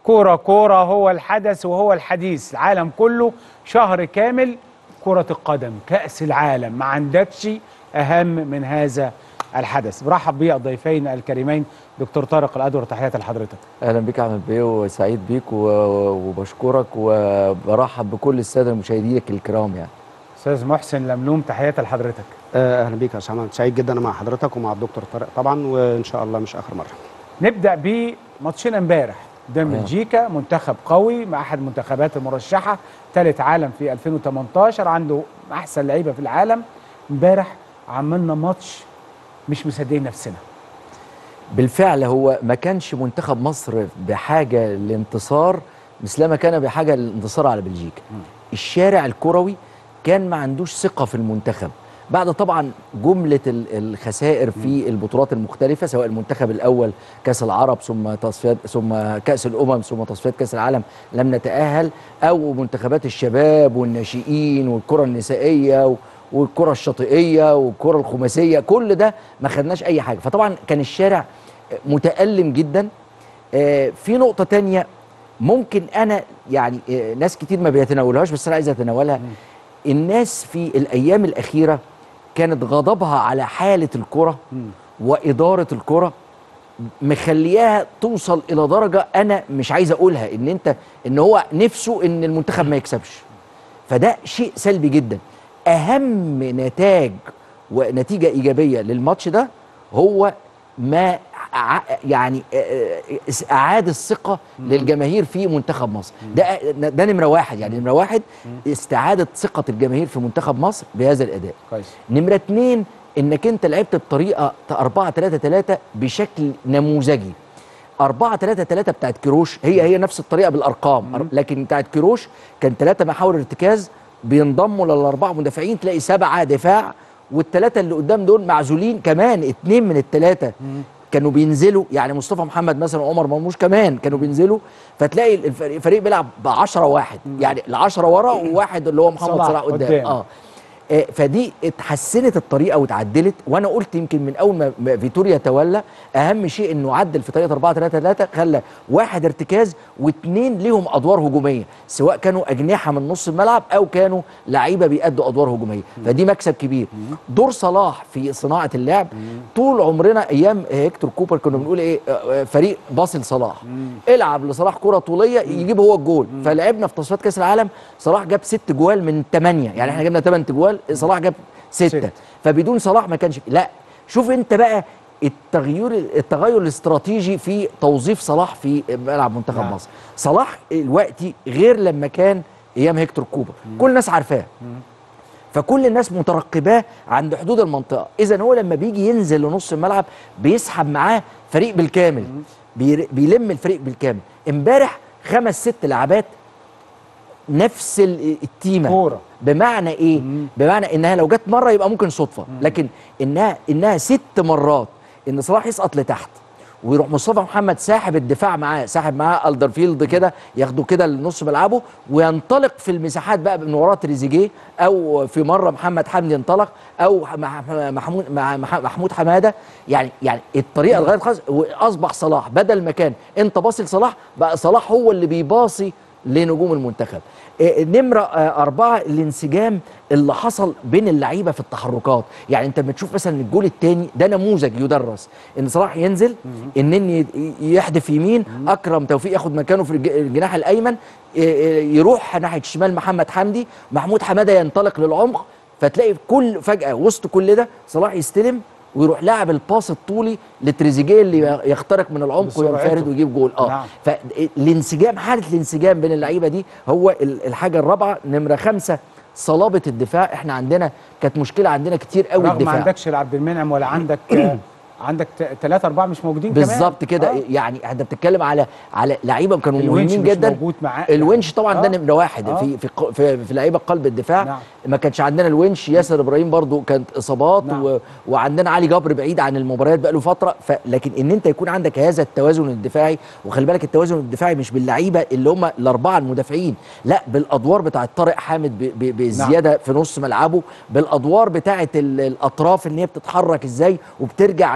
كوره كوره هو الحدث وهو الحديث العالم كله شهر كامل كرة القدم كأس العالم ما عندكش أهم من هذا الحدث برحب بيه الضيفين الكريمين دكتور طارق الأدور تحياتي لحضرتك اهلا بك يا احمد بيه وسعيد بيك و- وبشكرك وبرحب بكل الساده المشاهدين الكرام يعني أستاذ محسن لملوم تحياتي لحضرتك آه، اهلا بيك يا استاذ محمد سعيد جدا مع حضرتك ومع الدكتور طارق طبعا وان شاء الله مش اخر مره نبدأ بماتشنا امبارح قدام آه. بلجيكا منتخب قوي مع أحد المنتخبات المرشحة ثالث عالم في 2018 عنده أحسن لعيبة في العالم امبارح عملنا ماتش مش مصدقين نفسنا بالفعل هو ما كانش منتخب مصر بحاجه لانتصار مثلما كان بحاجه للانتصار على بلجيكا الشارع الكروي كان ما عندوش ثقه في المنتخب بعد طبعا جمله ال- الخسائر في البطولات المختلفه سواء المنتخب الاول كاس العرب ثم تصفيات ثم كاس الامم ثم تصفيات كاس العالم لم نتاهل او منتخبات الشباب والناشئين والكره النسائيه و- والكره الشاطئيه والكره الخماسيه كل ده ما خدناش اي حاجه فطبعا كان الشارع متالم جدا آه، في نقطه تانية ممكن انا يعني آه، ناس كتير ما بيتناولهاش بس انا عايز اتناولها الناس في الايام الاخيره كانت غضبها على حاله الكره واداره الكره مخلياها توصل الى درجه انا مش عايز اقولها ان انت ان هو نفسه ان المنتخب ما يكسبش فده شيء سلبي جدا اهم نتاج ونتيجه ايجابيه للماتش ده هو ما ع- يعني آه، آه، اعاد الثقه للجماهير في منتخب مصر ده ده نمره واحد يعني نمره واحد استعاده ثقه الجماهير في منتخب مصر بهذا الاداء كويس نمرة اتنين انك انت لعبت بطريقة 4 3 3 بشكل نموذجي 4 3 3 بتاعت كيروش هي هي نفس الطريقة بالارقام أر- لكن بتاعت كيروش كان ثلاثة محاور ارتكاز بينضموا للاربعة مدافعين تلاقي سبعة دفاع والثلاثة اللي قدام دول معزولين كمان اتنين من الثلاثة كانوا بينزلوا يعني مصطفى محمد مثلا وعمر مرموش كمان كانوا بينزلوا فتلاقي الفريق الفريق بيلعب ب 10 واحد يعني ال 10 ورا وواحد اللي هو محمد صلاح صلاح قدام, قدام. اه آه، فدي اتحسنت الطريقه واتعدلت وانا قلت يمكن من اول ما ما فيتوريا تولى اهم شيء انه عدل في طريقه 4 3 3 خلى واحد ارتكاز واثنين ليهم ادوار هجوميه سواء كانوا اجنحه من نص الملعب او كانوا لعيبه بيأدوا ادوار هجوميه فدي مكسب كبير دور صلاح في صناعه اللعب طول عمرنا ايام هيكتور كوبر كنا بنقول ايه آه، آه، فريق باص لصلاح العب لصلاح كره طوليه يجيب هو الجول فلعبنا في تصفيات كاس العالم صلاح جاب ست جوال من ثمانيه يعني احنا جبنا ثمان جوال صلاح جاب ستة. سته فبدون صلاح ما كانش لا شوف انت بقى التغيير التغير الاستراتيجي في توظيف صلاح في ملعب منتخب نعم. مصر صلاح دلوقتي غير لما كان ايام هيكتور كوبر كل الناس عارفاه فكل الناس مترقباه عند حدود المنطقه اذا هو لما بيجي ينزل لنص الملعب بيسحب معاه فريق بالكامل بير- بيلم الفريق بالكامل امبارح خمس ست لعبات نفس ال- التيمه كورة. بمعنى ايه بمعنى انها لو جت مره يبقى ممكن صدفه لكن انها انها ست مرات ان صلاح يسقط لتحت ويروح مصطفى محمد ساحب الدفاع معاه ساحب معاه الدرفيلد كده ياخده كده لنص ملعبه وينطلق في المساحات بقى من وراه تريزيجيه او في مره محمد حمدي ينطلق او مع محمود مع مح- محمود حماده يعني يعني الطريقه لغايه خلاص واصبح صلاح بدل ما كان انت باصي لصلاح بقى صلاح هو اللي بيباصي لنجوم المنتخب آه، نمرة آه، أربعة الانسجام اللي حصل بين اللعيبة في التحركات يعني أنت بتشوف مثلا الجول الثاني ده نموذج يدرس إن صلاح ينزل النني يحدف يمين أكرم توفيق ياخد مكانه في الج- الجناح الأيمن آه، آه، يروح ناحية الشمال محمد حمدي محمود حمادة ينطلق للعمق فتلاقي كل فجأة وسط كل ده صلاح يستلم ويروح لاعب الباص الطولي لتريزيجيه اللي يخترق من العمق بسرعته. وينفرد ويجيب جول اه نعم. فالانسجام حاله الانسجام بين اللعيبه دي هو ال- الحاجه الرابعه نمره خمسه صلابه الدفاع احنا عندنا كانت مشكله عندنا كتير قوي رغم ما الدفاع عندكش لا عبد المنعم ولا عندك آه، عندك ثلاثة أربعة مش موجودين كمان بالظبط كده آه. يعني انت بتتكلم على على لعيبه كانوا الونش مهمين مش جدا موجود معاه. الونش طبعا ده آه. نمره واحد آه. في في ق- في, في لعيبه قلب الدفاع نعم. ما كانش عندنا الونش ياسر ابراهيم برضو كانت اصابات نعم. و... وعندنا علي جبر بعيد عن المباريات بقاله فتره ف... لكن ان انت يكون عندك هذا التوازن الدفاعي وخلي بالك التوازن الدفاعي مش باللعيبه اللي هم الاربعه المدافعين لا بالادوار بتاعه طارق حامد ب... ب... بزياده في نص ملعبه بالادوار بتاعه ال... الاطراف ان هي بتتحرك ازاي وبترجع عشان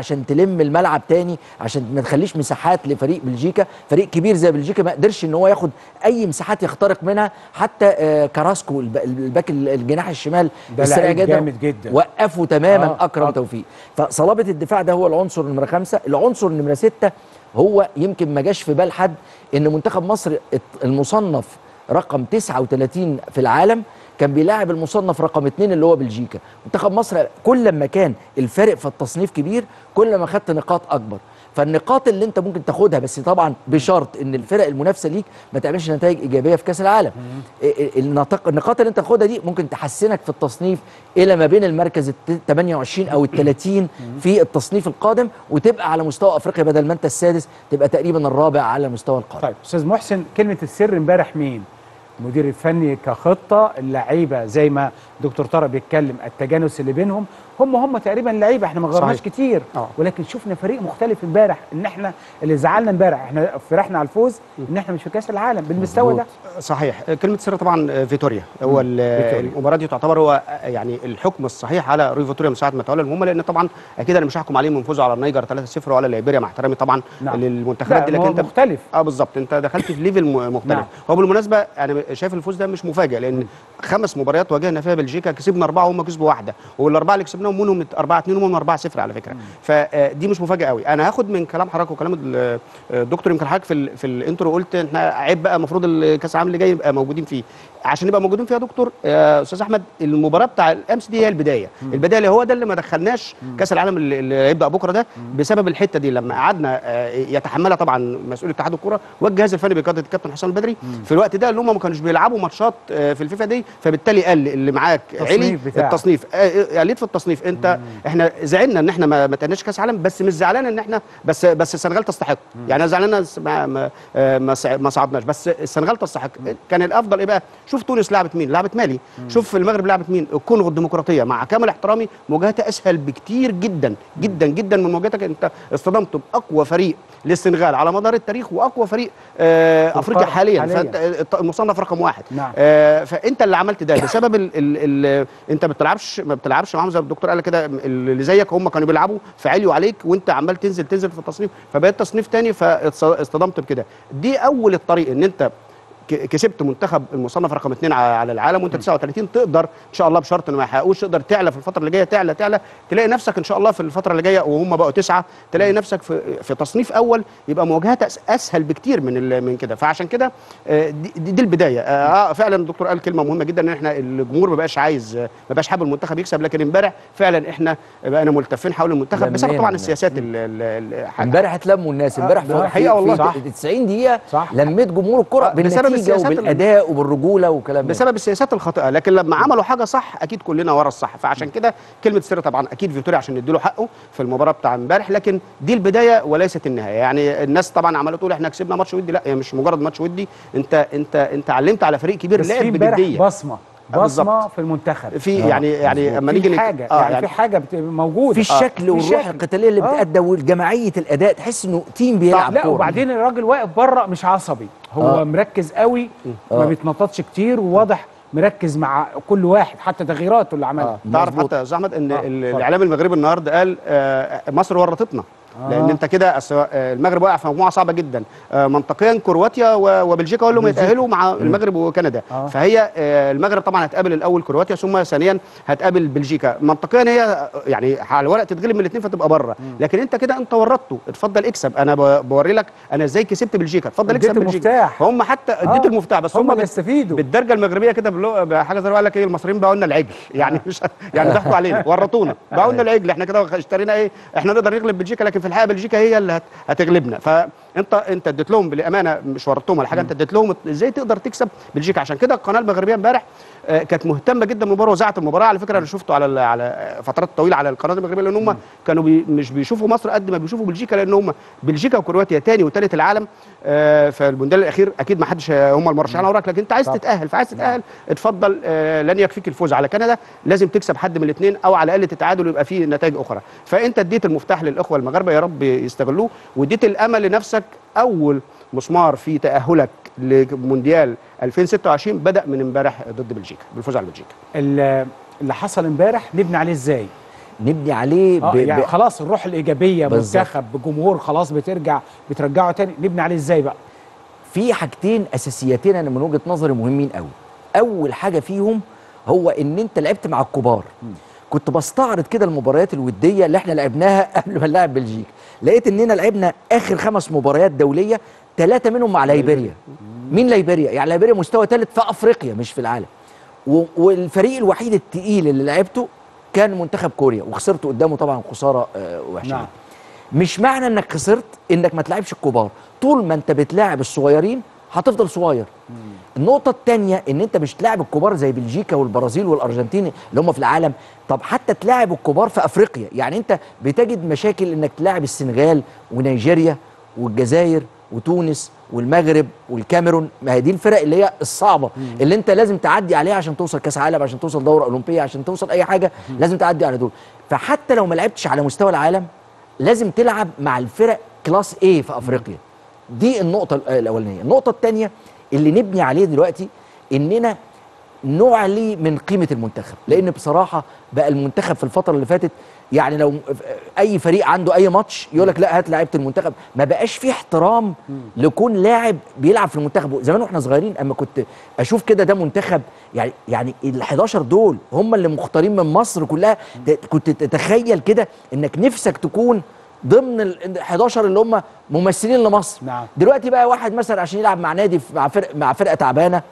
عشان تلم الملعب تاني عشان ما تخليش مساحات لفريق بلجيكا فريق كبير زي بلجيكا ما قدرش ان هو ياخد اي مساحات يخترق منها حتى آه، كراسكو الب- الباك ال- الجناح الشمال ده السريع لعيب جدا جامد جدا. وقفوا تماما آه، آه اكرم آه. آه توفيق فصلابه الدفاع ده هو العنصر نمره خمسة العنصر نمره ستة هو يمكن ما جاش في بال حد ان منتخب مصر الت- المصنف رقم 39 في العالم كان بيلاعب المصنف رقم اتنين اللي هو بلجيكا منتخب مصر كل ما كان الفارق في التصنيف كبير كل ما خدت نقاط اكبر فالنقاط اللي انت ممكن تاخدها بس طبعا بشرط ان الفرق المنافسه ليك ما تعملش نتائج ايجابيه في كاس العالم ال- ال- النطاق- النقاط اللي انت تاخدها دي ممكن تحسنك في التصنيف الى ما بين المركز ال 28 او ال 30 في التصنيف القادم وتبقى على مستوى افريقيا بدل ما انت السادس تبقى تقريبا الرابع على مستوى القادم طيب استاذ محسن كلمه السر امبارح مين المدير الفني كخطه اللعيبه زي ما دكتور طارق بيتكلم التجانس اللي بينهم هم هم تقريبا لعيبه احنا ما غيرناش صحيح. كتير آه. ولكن شفنا فريق مختلف امبارح ان احنا اللي زعلنا امبارح احنا فرحنا على الفوز ان احنا مش في كاس العالم بالمستوى ده صحيح كلمه سر طبعا فيتوريا هو ال- فيتوريا. المباراه دي تعتبر هو يعني الحكم الصحيح على روي فيتوريا من ساعه ما تولى المهمه لان طبعا اكيد انا مش هحكم عليه من فوزه على النيجر 3-0 ولا ليبيريا مع احترامي طبعا نعم. للمنتخبات دي لا، لكن هو انت مختلف اه بالظبط انت دخلت في ليفل م- مختلف نعم. هو بالمناسبه انا شايف الفوز ده مش مفاجئ لان خمس مباريات واجهنا فيها بلجيكا كسبنا اربعه وهم كسبوا واحده والاربعه اللي كسبناهم منهم 4 2 ومنهم 4 0 على فكره فدي مش مفاجاه قوي انا هاخد من كلام حضرتك وكلام ال- الدكتور يمكن حضرتك في ال- في الانترو قلت احنا عيب بقى المفروض الكاس العالم اللي جاي يبقى موجودين فيه عشان نبقى موجودين فيها يا دكتور آه، استاذ احمد المباراه بتاع الامس دي هي البدايه البدايه اللي هو ده اللي ما دخلناش كاس العالم اللي اللي هيبدا بكره ده بسبب الحته دي لما قعدنا آه، يتحملها طبعا مسؤول اتحاد الكره والجهاز الفني بقياده الكابتن حسام البدري في الوقت ده اللي هم ما كانوش بيلعبوا ماتشات آه، في الفيفا دي فبالتالي قال اللي معاك علي التصنيف بتاعك. التصنيف آه، قليت في التصنيف انت احنا زعلنا ان احنا ما ما تقناش كاس عالم بس مش زعلان ان احنا بس بس السنغال تستحق يعني انا زعلان إن ما ما آه، ما صع- ما صعدناش بس السنغال تستحق كان الافضل ايه بقى شوف تونس لعبت مين لعبت مالي شوف المغرب لعبت مين الكونغو الديمقراطيه مع كامل احترامي مواجهتها اسهل بكتير جدا جدا جدا من مواجهتك انت اصطدمت باقوى فريق للسنغال على مدار التاريخ واقوى فريق آه، في افريقيا القارة حاليا حالياً. فانت المصنف رقم واحد نعم. آه، فانت اللي عملت ده بسبب ال ال ال انت ما بتلعبش ما بتلعبش معاهم زي ما الدكتور قال كده اللي زيك هم كانوا بيلعبوا فعليوا عليك وانت عمال تنزل تنزل في التصنيف فبقيت تصنيف تاني فاصطدمت بكده دي اول الطريق ان انت ك- كسبت منتخب المصنف رقم اثنين على على العالم وانت 39 تقدر ان شاء الله بشرط ان ما يحققوش تقدر تعلى في الفتره اللي جايه تعلى تعلى تلاقي نفسك ان شاء الله في الفتره اللي جايه وهم بقوا تسعه تلاقي نفسك في في تصنيف اول يبقى مواجهتها أس- اسهل بكتير من ال- من كده فعشان كده آه، دي, دي, دي البدايه اه فعلا الدكتور قال كلمه مهمه جدا ان احنا الجمهور ما بقاش عايز آه، ما بقاش حابب المنتخب يكسب لكن امبارح فعلا احنا بقينا ملتفين حول المنتخب بسبب لمينا طبعا الناس. السياسات ال- ال- ال- حاجة. امبارح اتلموا الناس امبارح ده في- حقيقة والله. في صح. 90 دقيقه صح. لميت جمهور الكره آه، بسبب بالنتيجه السياسات اللي- وبالاداء وبالرجوله وكلام من ده. بسبب السياسات الخاطئه لكن لما عملوا حاجه صح اكيد كلنا ورا الصح فعشان كده كلمه سر طبعا اكيد فيتوريا عشان نديله حقه في المباراه بتاع امبارح لكن دي البدايه وليست النهايه يعني الناس طبعا عماله تقول احنا كسبنا ماتش ودي لا هي مش مجرد ماتش ودي انت انت انت علمت على فريق كبير بس لعب في امبارح بجديه بصمه آه، بالظبط. بصمه في المنتخب في يعني يعني اما في نيجي نك- حاجه آه يعني, في حاجه بت- موجوده في الشكل في والروح شكل. القتاليه اللي آه. بتأدى والجماعيه الاداء تحس انه تيم بيلعب لا كورة. وبعدين الراجل واقف بره مش عصبي هو آه. مركز قوي ما آه. بيتنططش كتير وواضح مركز مع كل واحد حتى تغييراته اللي عملها آه. تعرف مظبوط. حتى يا استاذ احمد ان آه، ال- اتفضل. الاعلام المغربي النهارده قال آه مصر ورطتنا آه. لان انت كده أصل، آه، المغرب واقع في مجموعه صعبه جدا آه منطقيا كرواتيا و- وبلجيكا هم اللي بلجيكا. يتاهلوا مع المغرب وكندا آه. فهي آه المغرب طبعا هتقابل الاول كرواتيا ثم ثانيا هتقابل بلجيكا منطقيا هي آه، يعني على الورق تتغلب من الاثنين فتبقى بره لكن انت كده انت ورطته اتفضل اكسب انا ب- بوري لك انا ازاي كسبت بلجيكا اتفضل اديت اكسب بلجيكا المفتاح. هم حتى اديت آه. المفتاح بس هم هم اللي يستفيدوا بالدرجه المغربيه كده باللغه بحاجه زي ما قال لك ايه المصريين باعوا لنا العجل يعني مش يعني ضحكوا علينا ورطونا باعوا لنا العجل احنا كده اشترينا ايه احنا نقدر نغلب بلجيكا لكن في الحقيقه بلجيكا هي اللي هت- هتغلبنا فانت انت اديت لهم بالامانه مش ورطتهم ولا حاجه انت اديت لهم ازاي تقدر تكسب بلجيكا عشان كده القناه المغربيه امبارح آه، كانت مهتمه جدا بالمباراه وزعت المباراه على فكره انا شفته على ال- على فترات طويله على القناه المغربيه لان هم كانوا بي مش بيشوفوا مصر قد ما بيشوفوا بلجيكا لان هم بلجيكا وكرواتيا ثاني وثالث العالم آه، في المونديال الاخير اكيد ما حدش آه، هم المرشحين وراك لكن انت عايز طبعا. تتاهل فعايز تتاهل اتفضل آه، لن يكفيك الفوز على كندا لازم تكسب حد من الاثنين او على الاقل تتعادل ويبقى فيه نتائج اخرى فانت اديت المفتاح للاخوه المغاربه يا رب يستغلوه واديت الامل لنفسك اول مسمار في تاهلك لمونديال 2026 بدا من امبارح ضد بلجيكا بالفوز على بلجيكا ال- اللي حصل امبارح نبني عليه ازاي نبني عليه اه ب... يعني ب... خلاص الروح الايجابيه بالظبط. منتخب بجمهور خلاص بترجع بترجعه تاني نبني عليه ازاي بقى في حاجتين اساسيتين انا من وجهه نظري مهمين قوي اول حاجه فيهم هو ان انت لعبت مع الكبار كنت بستعرض كده المباريات الوديه اللي احنا لعبناها قبل ما نلعب بلجيكا لقيت اننا لعبنا اخر خمس مباريات دوليه ثلاثه منهم مع ليبيريا مين ليبيريا يعني ليبيريا مستوى ثالث في افريقيا مش في العالم و- والفريق الوحيد التقيل اللي لعبته كان منتخب كوريا وخسرت قدامه طبعا خساره آه، وحشه نعم. نعم. مش معنى انك خسرت انك ما تلعبش الكبار طول ما انت بتلاعب الصغيرين هتفضل صغير النقطة التانية ان انت مش تلاعب الكبار زي بلجيكا والبرازيل والارجنتين اللي هم في العالم طب حتى تلاعب الكبار في افريقيا يعني انت بتجد مشاكل انك تلاعب السنغال ونيجيريا والجزائر وتونس والمغرب والكاميرون ما هي دي الفرق اللي هي الصعبه اللي انت لازم تعدي عليها عشان توصل كاس عالم عشان توصل دوره اولمبيه عشان توصل اي حاجه لازم تعدي على دول فحتى لو ما لعبتش على مستوى العالم لازم تلعب مع الفرق كلاس A في افريقيا دي النقطه الأ- الاولانيه النقطه الثانيه اللي نبني عليه دلوقتي اننا نعلي من قيمه المنتخب لان بصراحه بقى المنتخب في الفتره اللي فاتت يعني لو اي فريق عنده اي ماتش يقول لك لا هات لعيبه المنتخب ما بقاش فيه احترام لكون لاعب بيلعب في المنتخب زمان واحنا صغيرين اما كنت اشوف كده ده منتخب يعني يعني ال 11 دول هم اللي مختارين من مصر كلها ت- كنت تتخيل كده انك نفسك تكون ضمن ال 11 اللي هم ممثلين لمصر نعم. دلوقتي بقى واحد مثلا عشان يلعب مع نادي في- مع فرق مع فرقه تعبانه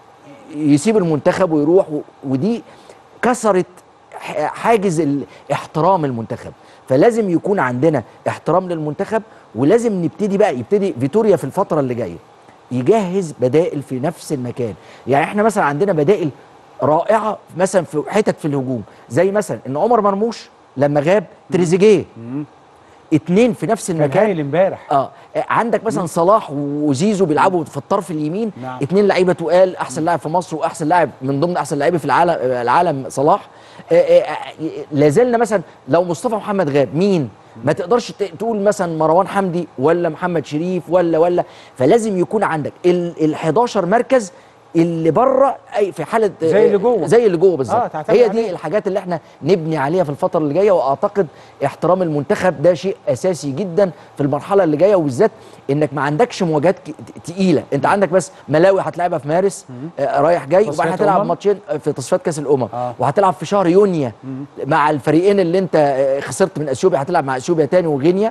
يسيب المنتخب ويروح و- ودي كسرت ح- حاجز ال- احترام المنتخب فلازم يكون عندنا احترام للمنتخب ولازم نبتدي بقى يبتدي فيتوريا في الفتره اللي جايه يجهز بدائل في نفس المكان يعني احنا مثلا عندنا بدائل رائعه مثلا في حتت في الهجوم زي مثلا ان عمر مرموش لما غاب تريزيجيه اتنين في نفس كان المكان هايل امبارح اه عندك مثلا صلاح وزيزو بيلعبوا في الطرف اليمين نعم. اتنين لعيبه تقال احسن لاعب في مصر واحسن لاعب من ضمن احسن لعيبه في العالم العالم صلاح آه، آه، آه، لازلنا مثلا لو مصطفى محمد غاب مين ما تقدرش ت- تقول مثلا مروان حمدي ولا محمد شريف ولا ولا فلازم يكون عندك ال 11 مركز اللي بره اي في حاله زي اللي جوه. زي اللي جوه بالظبط آه، تعتمد هي عليه. دي الحاجات اللي احنا نبني عليها في الفتره اللي جايه واعتقد احترام المنتخب ده شيء اساسي جدا في المرحله اللي جايه وبالذات انك ما عندكش مواجهات ك- تقيله انت عندك بس ملاوي هتلعبها في مارس آه رايح جاي تصفيات وبعدين هتلعب أمم. ماتشين في تصفيات كاس الامم آه. وهتلعب في شهر يونيو مع الفريقين اللي انت آه، خسرت من اثيوبيا هتلعب مع اثيوبيا تاني وغينيا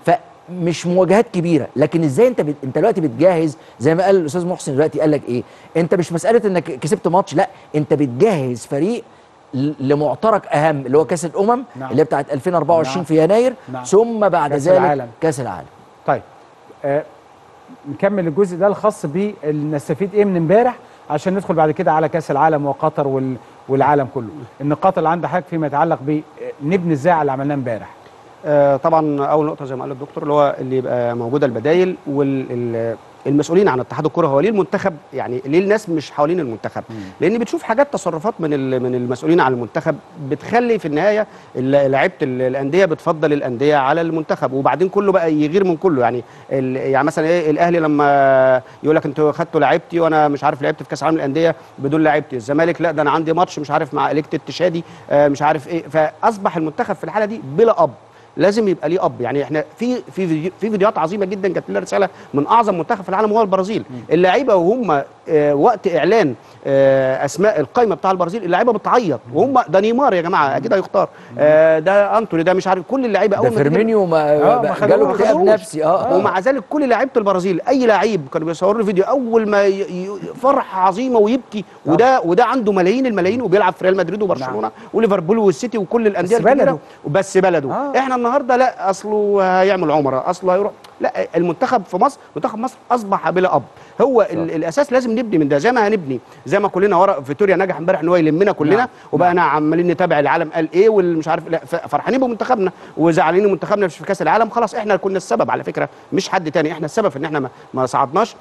فمش مواجهات كبيره لكن ازاي انت بت... انت دلوقتي بتجهز زي ما قال الاستاذ محسن دلوقتي قال لك ايه انت مش مساله انك كسبت ماتش لا انت بتجهز فريق ل- لمعترك اهم اللي هو كاس الامم نعم. اللي هي بتاعت 2024 نعم. في يناير نعم. ثم بعد كأس ذلك العالم. كاس العالم طيب آه نكمل الجزء ده الخاص بنستفيد ايه من امبارح عشان ندخل بعد كده على كاس العالم وقطر وال والعالم كله النقاط اللي عند حضرتك فيما يتعلق بنبني ازاي على اللي عملناه امبارح آه، طبعا اول نقطه زي ما قال الدكتور اللي هو اللي يبقى موجوده البدايل والمسؤولين عن اتحاد الكره هو ليه المنتخب يعني ليه الناس مش حوالين المنتخب لان بتشوف حاجات تصرفات من ال- من المسؤولين عن المنتخب بتخلي في النهايه ال- لعيبه ال- الانديه بتفضل الانديه على المنتخب وبعدين كله بقى يغير من كله يعني ال- يعني مثلا ايه الاهلي لما يقول لك انتوا خدتوا لعيبتي وانا مش عارف لعبت في كاس العالم للانديه بدون لعيبتي الزمالك لا ده انا عندي ماتش مش عارف مع الكت التشادي آه، مش عارف ايه فاصبح المنتخب في الحاله دي بلا اب لازم يبقى ليه اب يعني احنا في في فيديو في فيديوهات عظيمه جدا جات لنا رساله من اعظم منتخب في العالم وهو البرازيل اللعيبه وهم آه، وقت اعلان آه، اسماء القائمه بتاع البرازيل اللعيبه بتعيط وهم ده نيمار يا جماعه اكيد هيختار آه، ده انتوني ده مش عارف كل اللعيبه ده اول ما تيجي- فيرمينيو ما, آه، ما ما خدوش- جاله ما اكتئاب خدوش. نفسي اه ومع ذلك كل لعيبه البرازيل اي لعيب كانوا بيصوروا له فيديو اول ما ي... ي... فرحه عظيمه ويبكي وده وده عنده ملايين الملايين وبيلعب في ريال مدريد وبرشلونه وليفربول والسيتي وكل الانديه بس بلده. الكبيره وبس بلده آه. آه. احنا النهارده لا اصله هيعمل عمره اصله هيروح لا المنتخب في مصر منتخب مصر اصبح بلا اب هو ال... الاساس لازم نبني من ده زي ما هنبني زي ما كلنا ورا فيتوريا نجح امبارح ان هو يلمنا كلنا نعم. وبقى انا عمالين نتابع العالم قال ايه والمش عارف لا ف- فرحانين بمنتخبنا وزعلانين إن منتخبنا مش في كاس العالم خلاص احنا كنا السبب على فكره مش حد تاني احنا السبب في ان احنا ما, ما صعدناش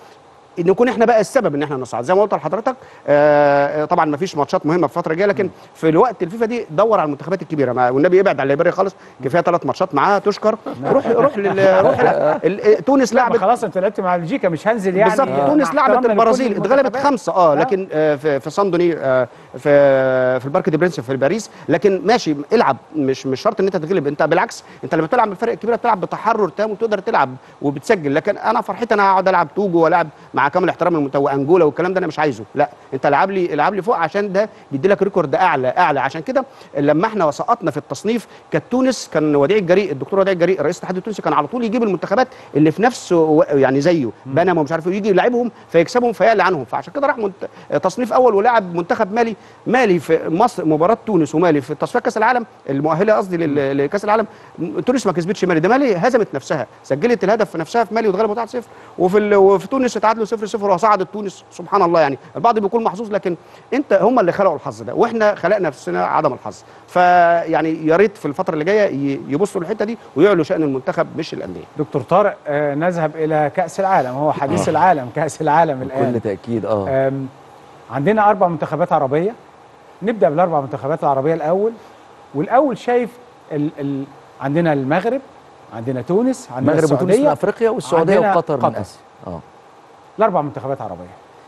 نكون احنا بقى السبب ان احنا نصعد زي ما قلت لحضرتك آه طبعا ما فيش ماتشات مهمه في الفتره الجايه لكن في الوقت الفيفا دي دور على المنتخبات الكبيره ما والنبي ابعد على ليبيريا خالص كفايه ثلاث ماتشات معاها تشكر روح روح لل روح ل- ال- تونس لا ما لعبت خلاص انت لعبت مع بلجيكا مش هنزل يعني بالظبط مع تونس لعبت احترامنا البرازيل لكل اتغلبت المنتخبات. خمسه اه لكن آه في في ساندوني آه في في البارك دي برنس في باريس لكن ماشي العب مش مش شرط ان انت تتغلب انت بالعكس انت لما بتلعب بالفرق الكبيره بتلعب بتحرر تام وتقدر تلعب وبتسجل لكن انا فرحتي انا اقعد العب توجو والعب مع كامل احترام المنتخب وانجولا والكلام ده انا مش عايزه لا انت العب لي العب لي فوق عشان ده بيدي لك ريكورد اعلى اعلى عشان كده لما احنا سقطنا في التصنيف كانت تونس كان وديع الجريء الدكتور وديع الجريء رئيس الاتحاد التونسي كان على طول يجيب المنتخبات اللي في نفس و- يعني زيه بنما ومش عارف ايه يجي يلعبهم فيكسبهم فيعلى عنهم فعشان كده راح منت... تصنيف اول ولعب منتخب مالي مالي في مصر مباراه تونس ومالي في تصفيات كاس العالم المؤهله قصدي لل- لكاس العالم م- تونس ما كسبتش مالي ده مالي هزمت نفسها سجلت الهدف في نفسها في مالي واتغلبت 1-0 وفي ال... وفي تونس اتعادلوا 0-0 وصعدت تونس سبحان الله يعني البعض بيكون محظوظ لكن انت هم اللي خلقوا الحظ ده واحنا خلقنا نفسنا عدم الحظ فيعني يا ريت في الفتره اللي جايه ي- يبصوا للحته دي ويعلوا شان المنتخب مش الانديه دكتور طارق آه نذهب الى كاس العالم هو حديث العالم كاس العالم الان بكل تاكيد اه آم، عندنا اربع منتخبات عربيه نبدا بالاربع منتخبات العربيه الاول والاول شايف ال ال عندنا المغرب عندنا تونس عندنا المغرب وتونس من السعوديه افريقيا والسعوديه عندنا وقطر من قطر. اسيا اه الاربع منتخبات عربيه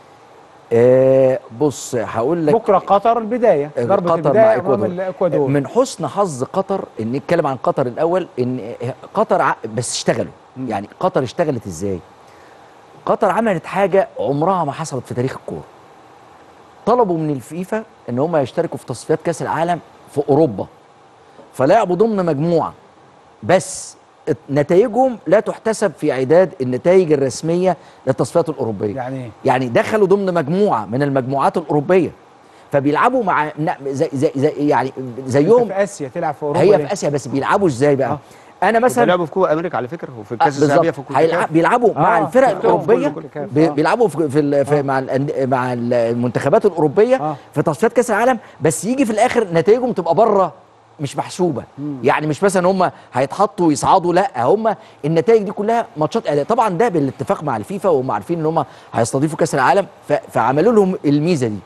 آه، بص هقول لك بكره قطر البدايه ضربه قطر البدايه مع امام اكوادور الاكوادور من حسن حظ قطر ان نتكلم عن قطر الاول ان قطر ع- بس اشتغلوا يعني قطر اشتغلت ازاي قطر عملت حاجه عمرها ما حصلت في تاريخ الكوره طلبوا من الفيفا ان هم يشتركوا في تصفيات كاس العالم في اوروبا فلعبوا ضمن مجموعه بس ات- نتائجهم لا تحتسب في عداد النتائج الرسميه للتصفيات الاوروبيه يعني ايه يعني دخلوا ضمن مجموعه من المجموعات الاوروبيه فبيلعبوا مع ن- زي زي, زي يعني انت زيهم في اسيا تلعب في اوروبا هي ليه؟ في اسيا بس بيلعبوا ازاي بقى آه. انا مثلا بيلعبوا في كوبا امريكا على فكره وفي آه، الكاس الذهبيه في بالظبط كوبا هيلعب بيلعبوا مع آه، الفرق كلهم الاوروبيه كله كده. بي- آه. بيلعبوا في, في, ال- في مع الأند- مع المنتخبات الاوروبيه آه. في تصفيات كاس العالم بس يجي في الاخر نتائجهم تبقى بره مش محسوبه يعني مش مثلا هم هيتحطوا يصعدوا لا هم النتائج دي كلها ماتشات اداء طبعا ده بالاتفاق مع الفيفا وهم عارفين ان هم هيستضيفوا كاس العالم ف- فعملوا لهم الميزه دي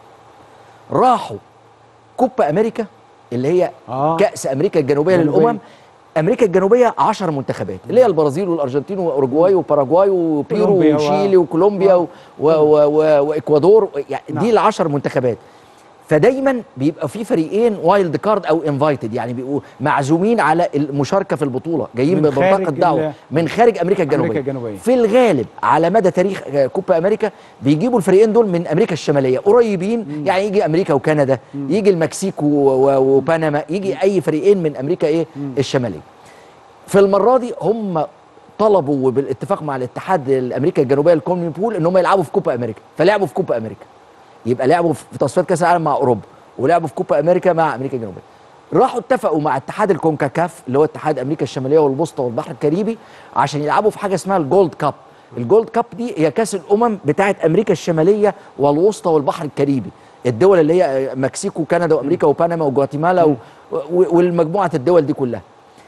راحوا كوبا امريكا اللي هي آه. كاس امريكا الجنوبيه جنوبية. للامم امريكا الجنوبيه 10 منتخبات اللي هي البرازيل والارجنتين واوروجواي وباراجواي وبيرو كولومبيا و- وشيلي وكولومبيا و... و... و... و... واكوادور يعني نعم. دي العشر منتخبات فدايما بيبقى في فريقين وايلد كارد او انفايتد يعني بيبقوا معزومين على المشاركه في البطوله جايين من ببطاقه خارج دعوه ال- من خارج امريكا الجنوبيه أمريكا الجنوبية. في الغالب على مدى تاريخ آه، كوبا امريكا بيجيبوا الفريقين دول من امريكا الشماليه قريبين يعني يجي امريكا وكندا يجي المكسيك و- و- وبنما يجي اي فريقين من امريكا ايه الشماليه في المره دي هم طلبوا بالاتفاق مع الاتحاد الامريكا الجنوبيه الكومني بول ان هم يلعبوا في كوبا امريكا فلعبوا في كوبا امريكا يبقى لعبوا في تصفيات كاس العالم مع اوروبا ولعبوا في كوبا امريكا مع امريكا الجنوبيه راحوا اتفقوا مع اتحاد الكونكاكاف اللي هو اتحاد امريكا الشماليه والوسطى والبحر الكاريبي عشان يلعبوا في حاجه اسمها الجولد كاب الجولد كاب دي هي كاس الامم بتاعه امريكا الشماليه والوسطى والبحر الكاريبي الدول اللي هي مكسيك وكندا وامريكا وبنما وجواتيمالا و- و- والمجموعه الدول دي كلها